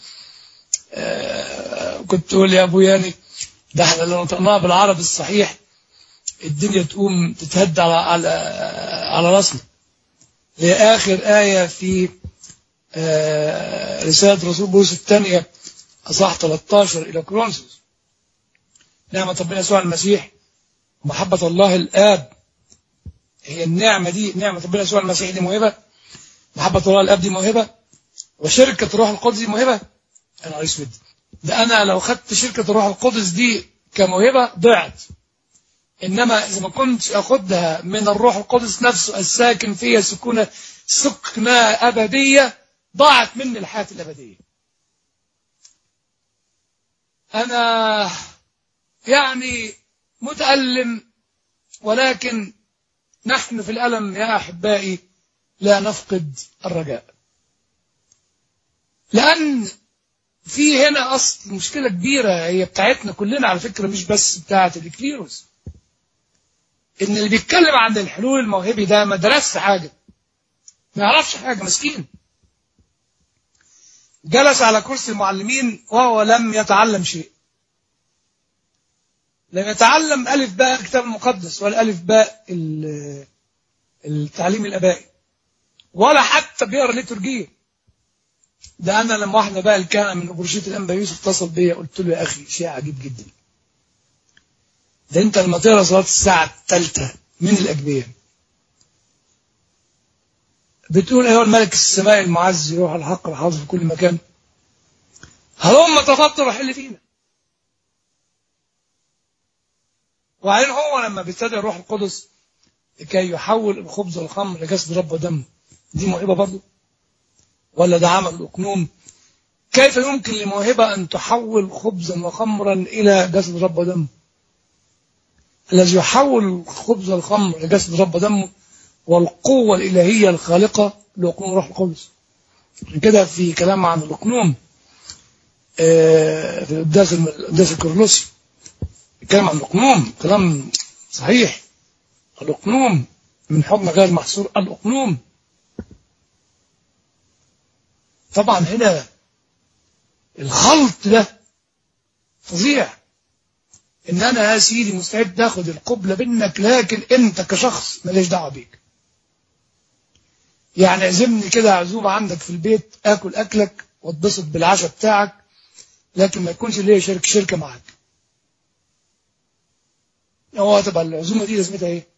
Speaker 2: كنت تقول يا ابو ياني ده احنا لو نطقناها بالعربي الصحيح الدنيا تقوم تتهد على على على راسنا هي آخر آية في رسالة رسول بولس الثانية أصح 13 إلى كورنثوس نعمة ربنا يسوع المسيح ومحبة الله الآب هي النعمة دي نعمة ربنا يسوع المسيح دي موهبة محبة الله الآب دي موهبة وشركة الروح القدس دي موهبة أنا أسود ده أنا لو خدت شركة الروح القدس دي كموهبة ضعت إنما إذا ما كنت أخدها من الروح القدس نفسه الساكن فيها سكونة سكنة أبدية ضاعت مني الحياة الأبدية أنا يعني متألم ولكن نحن في الألم يا أحبائي لا نفقد الرجاء لأن في هنا أصل مشكلة كبيرة هي بتاعتنا كلنا على فكرة مش بس بتاعة الإكليروس ان اللي بيتكلم عن الحلول الموهبي ده ما درسش حاجة ما يعرفش حاجة مسكين جلس على كرسي المعلمين وهو لم يتعلم شيء لم يتعلم ألف باء الكتاب المقدس ولا ألف باء التعليم الأبائي ولا حتى بيقرا ليتورجية ده أنا لما واحدة بقى كان من أبرشية الأنبا يوسف اتصل بيا قلت له يا أخي شيء عجيب جدا ده انت لما تقرا صلاه الساعه الثالثه من الاجبيه بتقول ايها الملك السماء المعز روح الحق الحاضر في كل مكان هلم تفضل حل فينا وبعدين هو لما بيستدعي الروح القدس لكي يحول الخبز والخمر لجسد رب ودم دي موهبة برضه ولا ده عمل الأقنوم كيف يمكن لموهبة أن تحول خبزا وخمرا إلى جسد رب ودم الذي يحول الخبز والخمر لجسد رب ودمه والقوة الإلهية الخالقة لأقنوم روح القدس عشان كده في كلام عن الأقنوم آه، في القداس القداس الكرلوسي الكلام عن الأقنوم كلام صحيح الأقنوم من حكم غير محصور الأقنوم طبعا هنا الخلط ده فظيع ان انا يا سيدي مستعد اخد القبلة منك لكن انت كشخص ماليش دعوه بيك يعني اعزمني كده عزومة عندك في البيت اكل اكلك واتبسط بالعشاء بتاعك لكن ما يكونش ليا شركة شركة معاك هو تبقى العزومة دي لازمتها ايه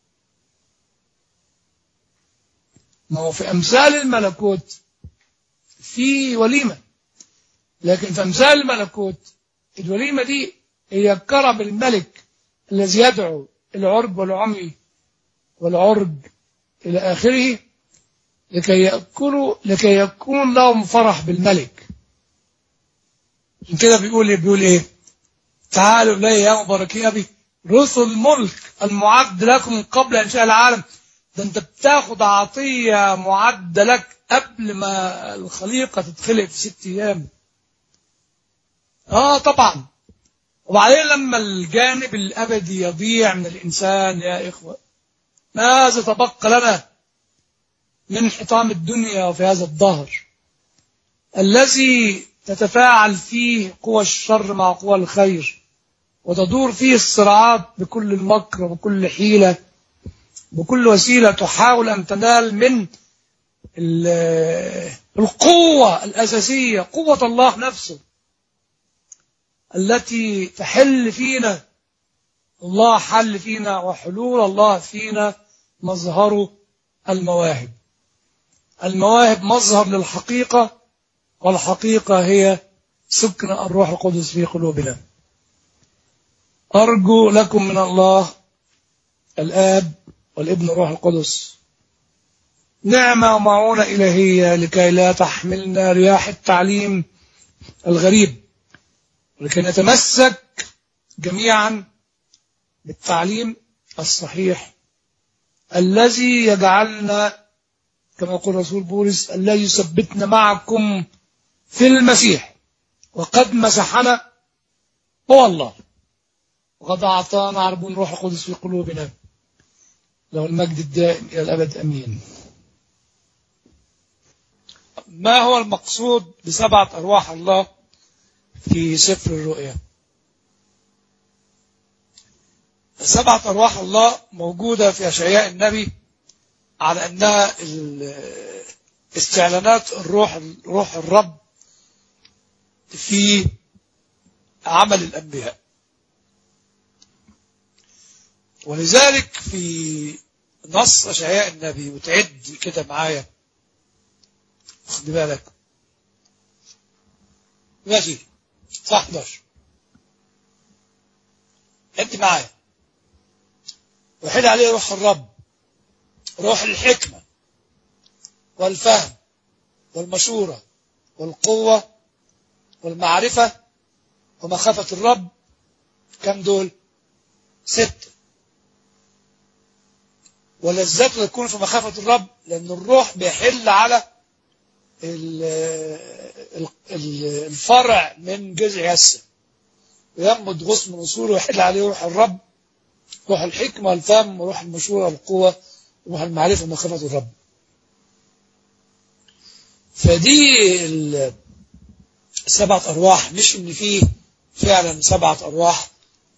Speaker 2: ما هو في امثال الملكوت في وليمة لكن في امثال الملكوت الوليمة دي هي كرم الملك الذي يدعو العرب والعمي والعرج إلى آخره لكي يأكلوا لكي يكون لهم فرح بالملك عشان كده بيقول بيقول ايه تعالوا إلي يا مباركين أبي رسل الملك المعد لكم قبل إنشاء العالم ده أنت بتاخد عطية معدة لك قبل ما الخليقة تتخلق في ست أيام آه طبعا وبعدين لما الجانب الأبدي يضيع من الإنسان يا إخوة ماذا تبقى لنا من حطام الدنيا في هذا الظهر الذي تتفاعل فيه قوى الشر مع قوى الخير وتدور فيه الصراعات بكل المكر وبكل حيلة بكل وسيلة تحاول أن تنال من القوة الأساسية قوة الله نفسه التي تحل فينا الله حل فينا وحلول الله فينا مظهر المواهب المواهب مظهر للحقيقة والحقيقة هي سكن الروح القدس في قلوبنا أرجو لكم من الله الآب والابن الروح القدس نعمة ومعونة إلهية لكي لا تحملنا رياح التعليم الغريب ولكي نتمسك جميعا بالتعليم الصحيح الذي يجعلنا كما يقول رسول بولس الذي يثبتنا معكم في المسيح وقد مسحنا هو الله وقد أعطانا عربون روح القدس في قلوبنا له المجد الدائم إلى الأبد أمين ما هو المقصود بسبعة أرواح الله في سفر الرؤيا سبعة أرواح الله موجودة في أشعياء النبي على أنها استعلانات الروح روح الرب في عمل الأنبياء ولذلك في نص أشعياء النبي وتعد كده معايا خد بالك ماشي صح 11 عد معايا وحل عليه روح الرب روح الحكمة والفهم والمشورة والقوة والمعرفة ومخافة الرب كم دول ستة ولذته تكون في مخافة الرب لأن الروح بيحل على الفرع من جذع يسر وينبض غصن من أصوله ويحل عليه روح الرب روح الحكمة والفهم وروح المشورة والقوة وروح المعرفة ومخافة الرب فدي السبعة أرواح مش إن فيه فعلا سبعة أرواح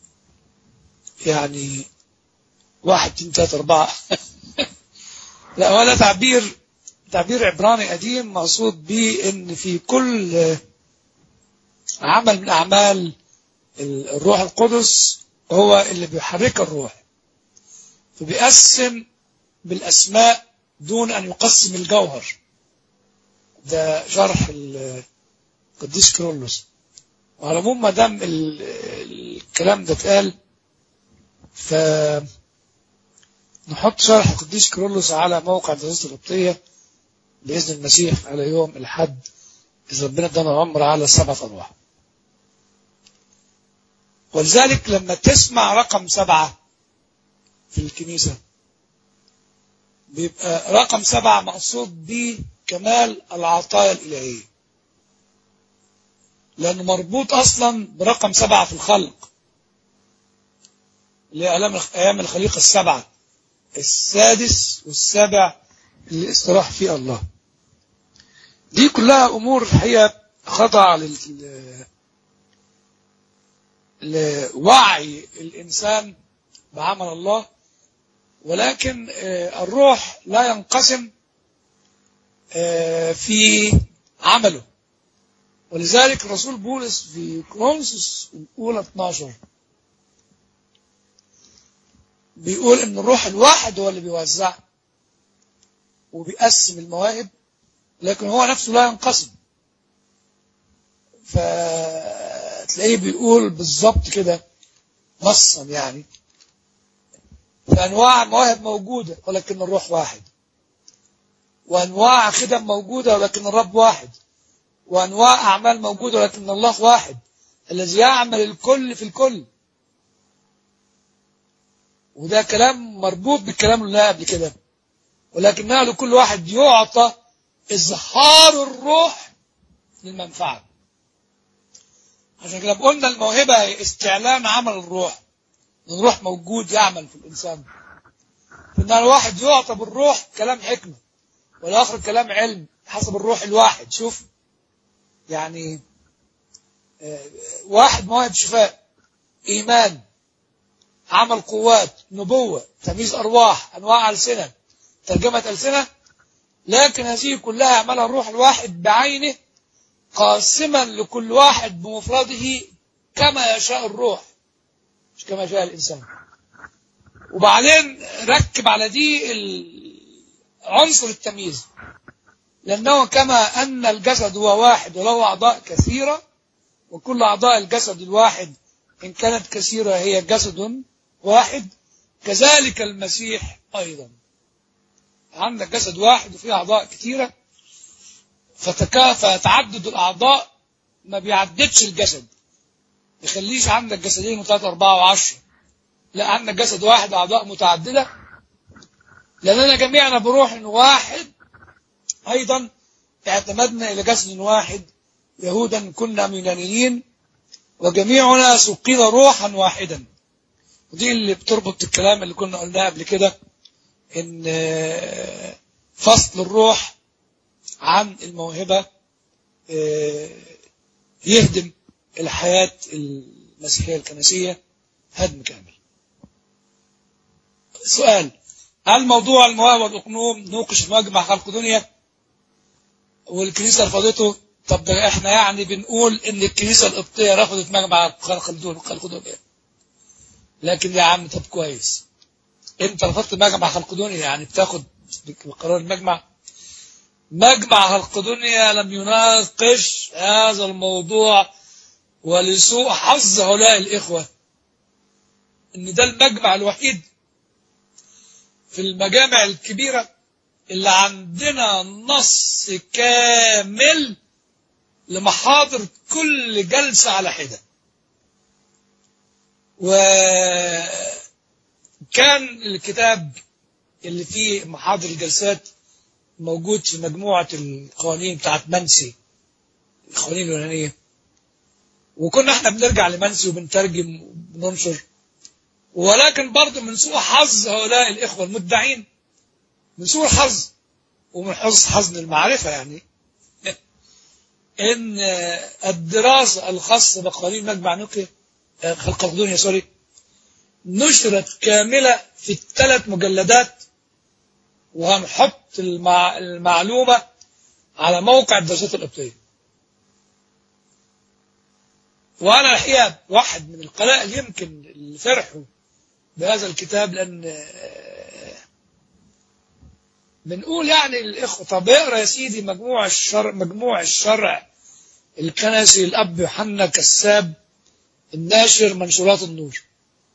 Speaker 2: يعني واحد اثنين ثلاثة أربعة لا ولا تعبير تعبير عبراني قديم مقصود به ان في كل عمل من اعمال الروح القدس هو اللي بيحرك الروح فبيقسم بالاسماء دون ان يقسم الجوهر ده شرح قديس كيرلس وعلى العموم ما دام ال- الكلام ده اتقال ف نحط شرح القديس كيرلس على موقع دراسة القبطية بإذن المسيح على يوم الحد إذا ربنا ادانا عمر على سبعة أرواح ولذلك لما تسمع رقم سبعة في الكنيسة بيبقى رقم سبعة مقصود به كمال العطايا الإلهية لأنه مربوط أصلا برقم سبعة في الخلق اللي هي أيام أيام الخليقة السبعة السادس والسابع اللي استراح فيه الله دي كلها أمور هي خضع لل... لوعي الإنسان بعمل الله ولكن آه، الروح لا ينقسم آه، في عمله ولذلك الرسول بولس في كورنثوس الأولى 12 بيقول إن الروح الواحد هو اللي بيوزع وبيقسم المواهب لكن هو نفسه لا ينقسم فتلاقيه بيقول بالظبط كده نصا يعني فأنواع المواهب موجودة ولكن الروح واحد وأنواع خدم موجودة ولكن الرب واحد وأنواع أعمال موجودة ولكن الله واحد الذي يعمل الكل في الكل وده كلام مربوط بالكلام اللي قبل كده ولكنها لكل واحد يعطى إظهار الروح للمنفعة عشان كده قلنا الموهبة هي استعلان عمل الروح ان الروح موجود يعمل في الإنسان إن الواحد يعطى بالروح كلام حكمة والآخر كلام علم حسب الروح الواحد شوف يعني آه، واحد مواهب شفاء إيمان عمل قوات نبوة تمييز أرواح أنواع ألسنة ترجمة ألسنة لكن هذه كلها يعملها الروح الواحد بعينه قاسما لكل واحد بمفرده كما يشاء الروح مش كما يشاء الإنسان وبعدين ركب على دي ال- عنصر التمييز لأنه كما أن الجسد هو واحد وله أعضاء كثيرة وكل أعضاء الجسد الواحد إن كانت كثيرة هي جسد واحد كذلك المسيح أيضا عندك جسد واحد وفيه أعضاء كثيرة فتكا فتعدد الأعضاء ما بيعددش الجسد يخليش عندك جسدين وثلاثة أربعة وعشرة لا عندك جسد واحد أعضاء متعددة لأننا جميعنا بروح واحد أيضا اعتمدنا إلى جسد واحد يهودا كنا من يونانيين وجميعنا سقينا روحا واحدا ودي اللي بتربط الكلام اللي كنا قلناه قبل كده ان آه، فصل الروح عن الموهبة آه، يهدم الحياة المسيحية الكنسية هدم كامل سؤال هل موضوع المواهب والأقنوم نوقش في مجمع خلق دنيا والكنيسة رفضته طب ده احنا يعني بنقول ان الكنيسة القبطية رفضت مجمع خلق دنيا خلق دنيا لكن يا عم طب كويس انت رفضت مجمع خلق دنيا يعني بتاخد بقرار المجمع مجمع خلق دنيا لم يناقش هذا الموضوع ولسوء حظ هؤلاء الإخوة إن ده المجمع الوحيد في المجامع الكبيرة اللي عندنا نص كامل لمحاضر كل جلسة على حدة وكان الكتاب اللي فيه محاضر الجلسات موجود في مجموعة القوانين بتاعت منسي القوانين اليونانية وكنا احنا بنرجع لمنسي وبنترجم وبننشر ولكن برضه من سوء حظ هؤلاء الإخوة المدعين من سوء الحظ ومن حظ حزن المعرفة يعني إن الدراسة الخاصة بقوانين مجمع نوكيا خلق الدنيا سوري نشرت كاملة في الثلاث مجلدات وهنحط المع... المعلومة على موقع الدراسات القبطية وأنا الحقيقة واحد من القلائل يمكن اللي فرحوا بهذا الكتاب لأن بنقول يعني للإخوة طب اقرا يا سيدي مجموع الشرع مجموع الشرع الكنسي الأب يوحنا كساب الناشر منشورات النور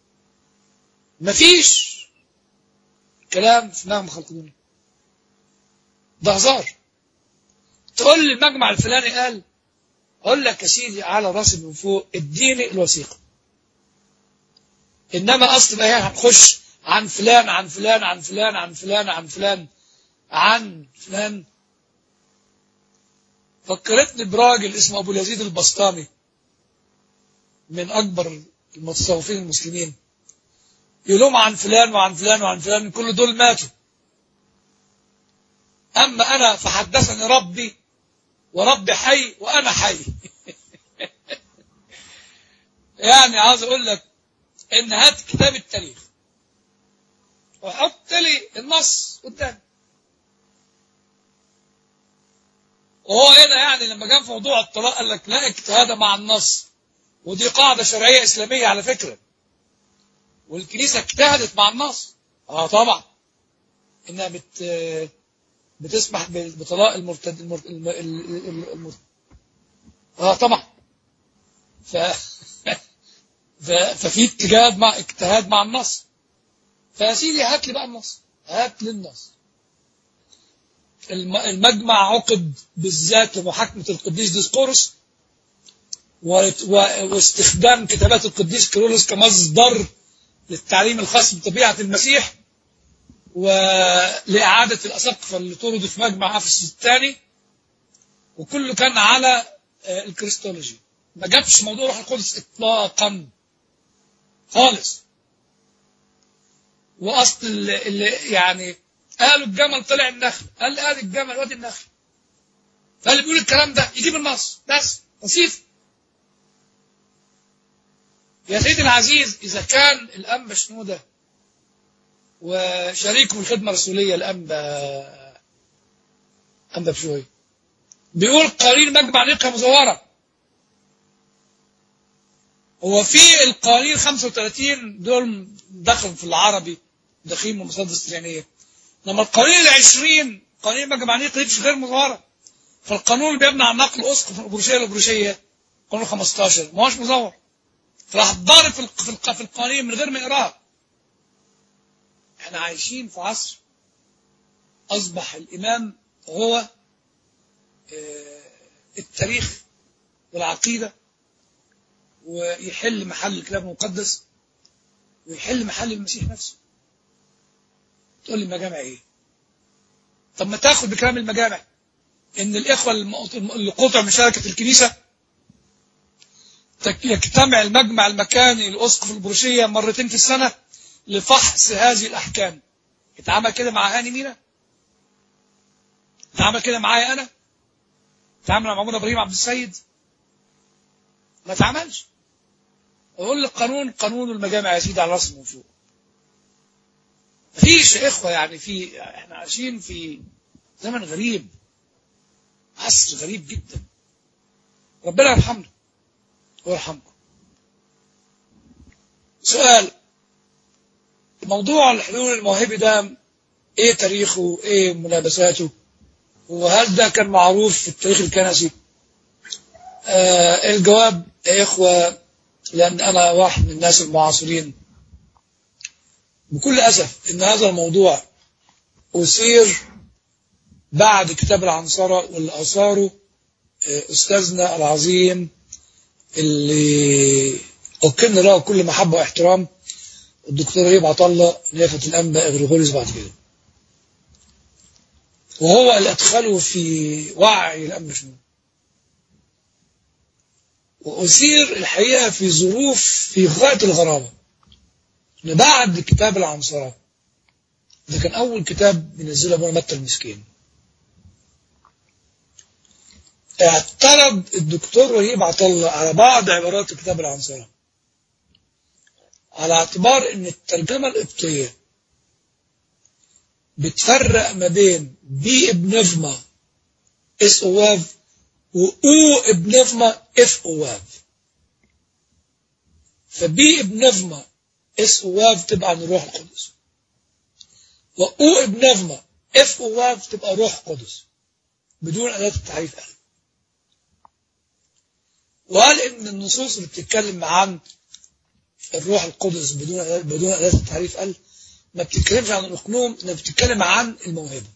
Speaker 2: مفيش كلام في نغمة خلق الدنيا ده هزار تقول لي المجمع الفلاني قال اقول لك يا سيدي على راسي من فوق اديني الوثيقه انما اصل بقى هنخش عن فلان عن فلان عن فلان عن فلان عن فلان عن فلان فكرتني براجل اسمه ابو اليزيد البسطامي من اكبر المتصوفين المسلمين يلوم عن فلان وعن فلان وعن فلان كل دول ماتوا اما انا فحدثني ربي وربي حي وانا حي يعني عاوز اقول لك ان هات كتاب التاريخ وحط لي النص قدامي وهو هنا يعني لما جاء في موضوع الطلاق قال لك لا اجتهاد مع النص ودي قاعدة شرعية إسلامية على فكرة والكنيسة اجتهدت مع النص اه طبعا انها بت بتسمح بطلاق المرتد المرت... الم... الم... اه طبعا ف... ف... ففي اجتهاد مع اجتهاد مع النص فيا سيدي هات لي بقى النص هات لي النص الم... المجمع عقد بالذات لمحاكمة القديس ديسقورس و... و... واستخدام كتابات القديس كيرلس كمصدر للتعليم الخاص بطبيعة المسيح ولإعادة الأساقفة اللي طردوا في مجمع أفسس الثاني وكله كان على الكريستولوجي ما جابش موضوع روح القدس إطلاقا خالص وأصل اللي, اللي يعني قالوا الجمل طلع النخل قال ادي الجمل وادي النخل فاللي بيقول الكلام ده يجيب النص بس بسيط يا سيدي العزيز إذا كان الأنبا شنودة وشريكه في الخدمة الرسولية الأنبا أنبا بشوي بيقول قوانين مجمع نقة مزورة هو في القوانين 35 دول دخلوا في العربي دخيل ومصادر استريانية لما القوانين العشرين قوانين مجمع نقة دي غير مزورة فالقانون اللي بيبنى على نقل أسقف البروشية البروشية قانون 15 ما هوش مزور فراح ضارب في في في القوانين من غير ما يقراها احنا عايشين في عصر اصبح الامام هو التاريخ والعقيده ويحل محل الكتاب المقدس ويحل محل المسيح نفسه تقول لي المجامع ايه طب ما تاخد بكلام المجامع ان الاخوه اللي قطعوا مشاركه الكنيسه يجتمع المجمع المكاني لأسقف البروشية مرتين في السنة لفحص هذه الأحكام اتعمل كده مع هاني مينا اتعمل كده معايا أنا اتعمل مع محمود إبراهيم عبد السيد ما اتعملش أقول لك قانون قانون المجامع يا سيدي على راسي من فوق مفيش يا إخوة يعني في احنا عايشين في زمن غريب عصر غريب جدا ربنا يرحمنا ويرحمكم سؤال موضوع الحلول الموهبي ده ايه تاريخه ايه ملابساته وهل ده كان معروف في التاريخ الكنسي آه الجواب يا إخوة لأن أنا واحد من الناس المعاصرين بكل أسف إن هذا الموضوع أثير بعد كتاب العنصرة واللي أثاره أستاذنا العظيم اللي أكن له كل محبة واحترام الدكتور ريب عطلة نيافة الأنبا إغريغوريوس بعد كده وهو اللي أدخله في وعي الأنبا شنو وأثير الحقيقة في ظروف في غاية الغرابة إن بعد كتاب العنصرة ده كان أول كتاب بينزله أبونا متى المسكين اعترض الدكتور وهيب عطلة على بعض عبارات كتاب العنصرة على اعتبار ان الترجمة القبطية بتفرق ما بين بي ابنفما اس اواب واو ابنفما اف اواب فبي ابنفما اس اواب تبقى عن الروح القدس واو ابنفما اف اواب تبقى روح قدس بدون اداة التعريف أهل. وقال ان النصوص اللي بتتكلم عن الروح القدس بدون بدون اداه التعريف قال ما بتتكلمش عن الاقنوم انها بتتكلم عن الموهبه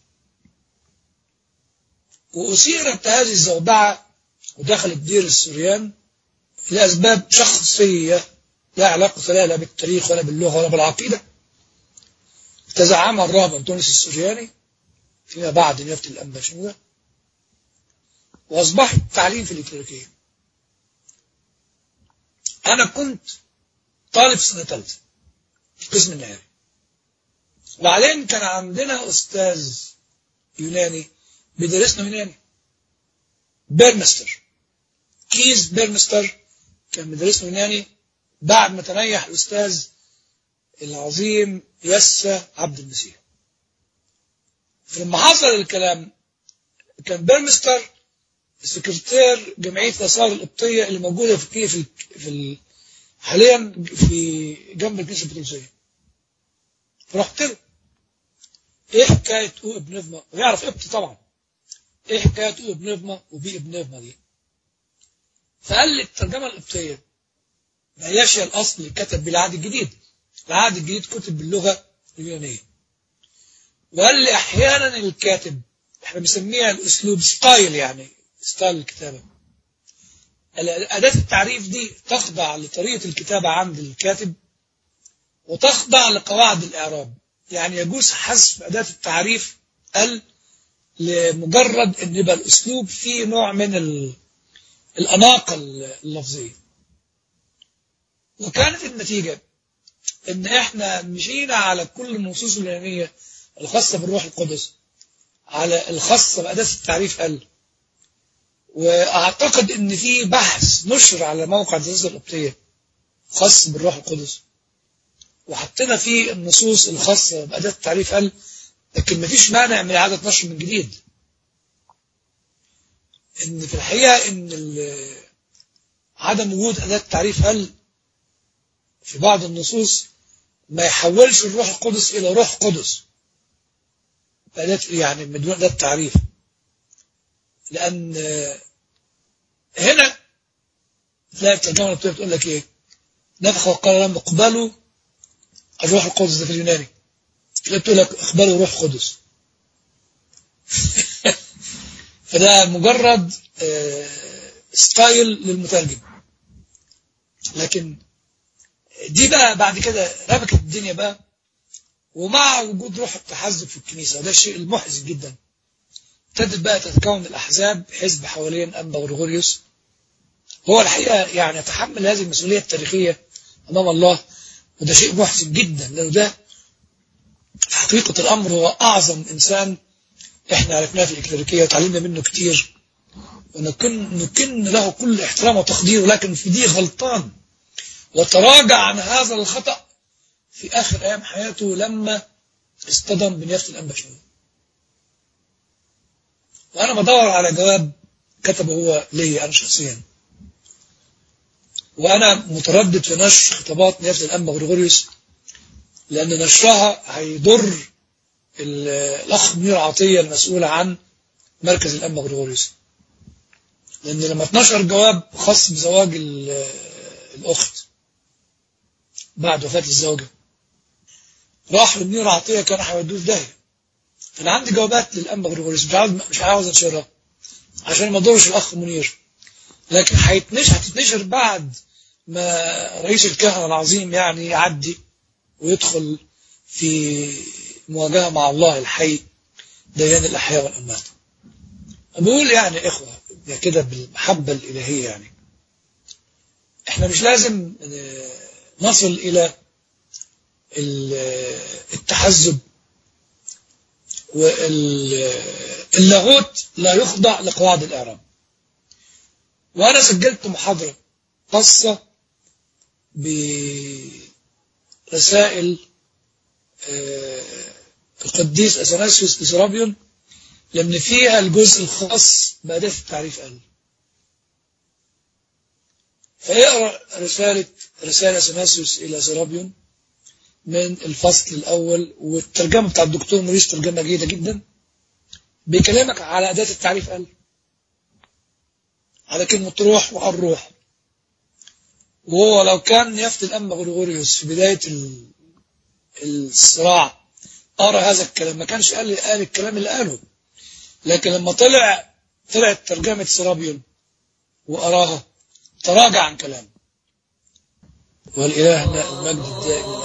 Speaker 2: واثيرت هذه الزوبعه ودخلت دير السريان لاسباب شخصيه لا علاقه لها لا بالتاريخ ولا باللغه ولا بالعقيده تزعمها الراهب انطونيوس السرياني فيما بعد نيافه الانبا شنوده واصبحت تعليم في الكليريكيه انا كنت طالب سنه ثالثه القسم النهائي وبعدين كان عندنا استاذ يوناني بيدرسنا يوناني بيرمستر كيز بيرمستر كان بيدرسنا يوناني بعد ما تنيح الاستاذ العظيم يسا عبد المسيح فلما حصل الكلام كان بيرمستر سكرتير جمعيه الاثار القبطيه اللي موجوده في في في ال... حاليا في جنب الكنيسه البطرسيه فرحت له ايه حكايه او ابنفما ويعرف ابتي طبعا ايه حكايه او ابنفما وبي ابنفما دي فقال لي الترجمه القبطيه ما هياش هي الاصل اللي كتب بالعهد الجديد العهد الجديد كتب باللغه اليونانيه وقال لي احيانا الكاتب احنا بنسميها الاسلوب ستايل يعني ستايل الكتابه أداة التعريف دي تخضع لطريقة الكتابة عند الكاتب وتخضع لقواعد الإعراب يعني يجوز حذف أداة التعريف ال لمجرد أن يبقى الأسلوب فيه نوع من الأناقة اللفظية وكانت النتيجة أن إحنا مشينا على كل النصوص اليونانية الخاصة بالروح القدس على الخاصة بأداة التعريف ال واعتقد ان في بحث نشر على موقع الجزيره القبطيه خاص بالروح القدس وحطينا فيه النصوص الخاصه باداه التعريف قال لكن ما فيش مانع من اعاده نشر من جديد ان في الحقيقه ان عدم وجود اداه التعريف هل في بعض النصوص ما يحولش الروح القدس الى روح قدس بأداة يعني من دون اداه تعريف لأن هنا تلاقي الترجمة بتقول لك إيه نفخ وقال لهم اقبلوا الروح القدس ده في اليوناني تلاقي بتقول لك اقبلوا روح قدس فده مجرد ستايل للمترجم لكن دي بقى بعد كده ربكت الدنيا بقى ومع وجود روح التحزب في الكنيسة وده الشيء المحزن جدا ابتدت بقى تتكون الأحزاب حزب حوالين أنبا غريغوريوس هو الحقيقة يعني يتحمل هذه المسؤولية التاريخية أمام الله وده شيء محزن جدا لأنه ده في حقيقة الأمر هو أعظم إنسان إحنا عرفناه في الإكليريكية وتعلمنا منه كتير ونكن نكن له كل احترام وتقدير ولكن في دي غلطان وتراجع عن هذا الخطأ في آخر أيام حياته لما اصطدم بنيافة الأنبا وأنا بدور على جواب كتبه هو لي أنا شخصيا وأنا متردد في نشر خطابات نيافة الأنبا غريغوريوس لأن نشرها هيضر الأخ منير عطية المسؤول عن مركز الأنبا غريغوريوس لأن لما اتنشر جواب خاص بزواج الأخت بعد وفاة الزوجة راح لمنير عطية كان هيودوه في داهية فأنا عندي جوابات للأنبا غريغوريوس مش عاوز مش عاوز أنشرها عشان ما أضرش الأخ منير لكن هيتنشر هتتنشر بعد ما رئيس الكهنة العظيم يعني يعدي ويدخل في مواجهة مع الله الحي ديان الأحياء والأموات بقول يعني إخوة كده بالمحبة الإلهية يعني إحنا مش لازم نصل إلى التحزب واللاهوت لا يخضع لقواعد الإعراب وأنا سجلت محاضرة خاصة برسائل القديس أثناسيوس لسرابيون لأن فيها الجزء الخاص بأداة التعريف قال فيقرأ رسالة رسالة أثناسيوس إلى سرابيون من الفصل الأول والترجمة بتاع الدكتور موريس ترجمة جيدة جدا بيكلمك على أداة التعريف قال على كلمة روح وعلى الروح وهو لو كان يفتي الأنبا غريغوريوس في بداية ال- الصراع قرأ هذا الكلام ما كانش قال قال الكلام اللي قاله لكن لما طلع طلعت ترجمة سرابيون وأراها تراجع عن كلامه والإله المجد الدائم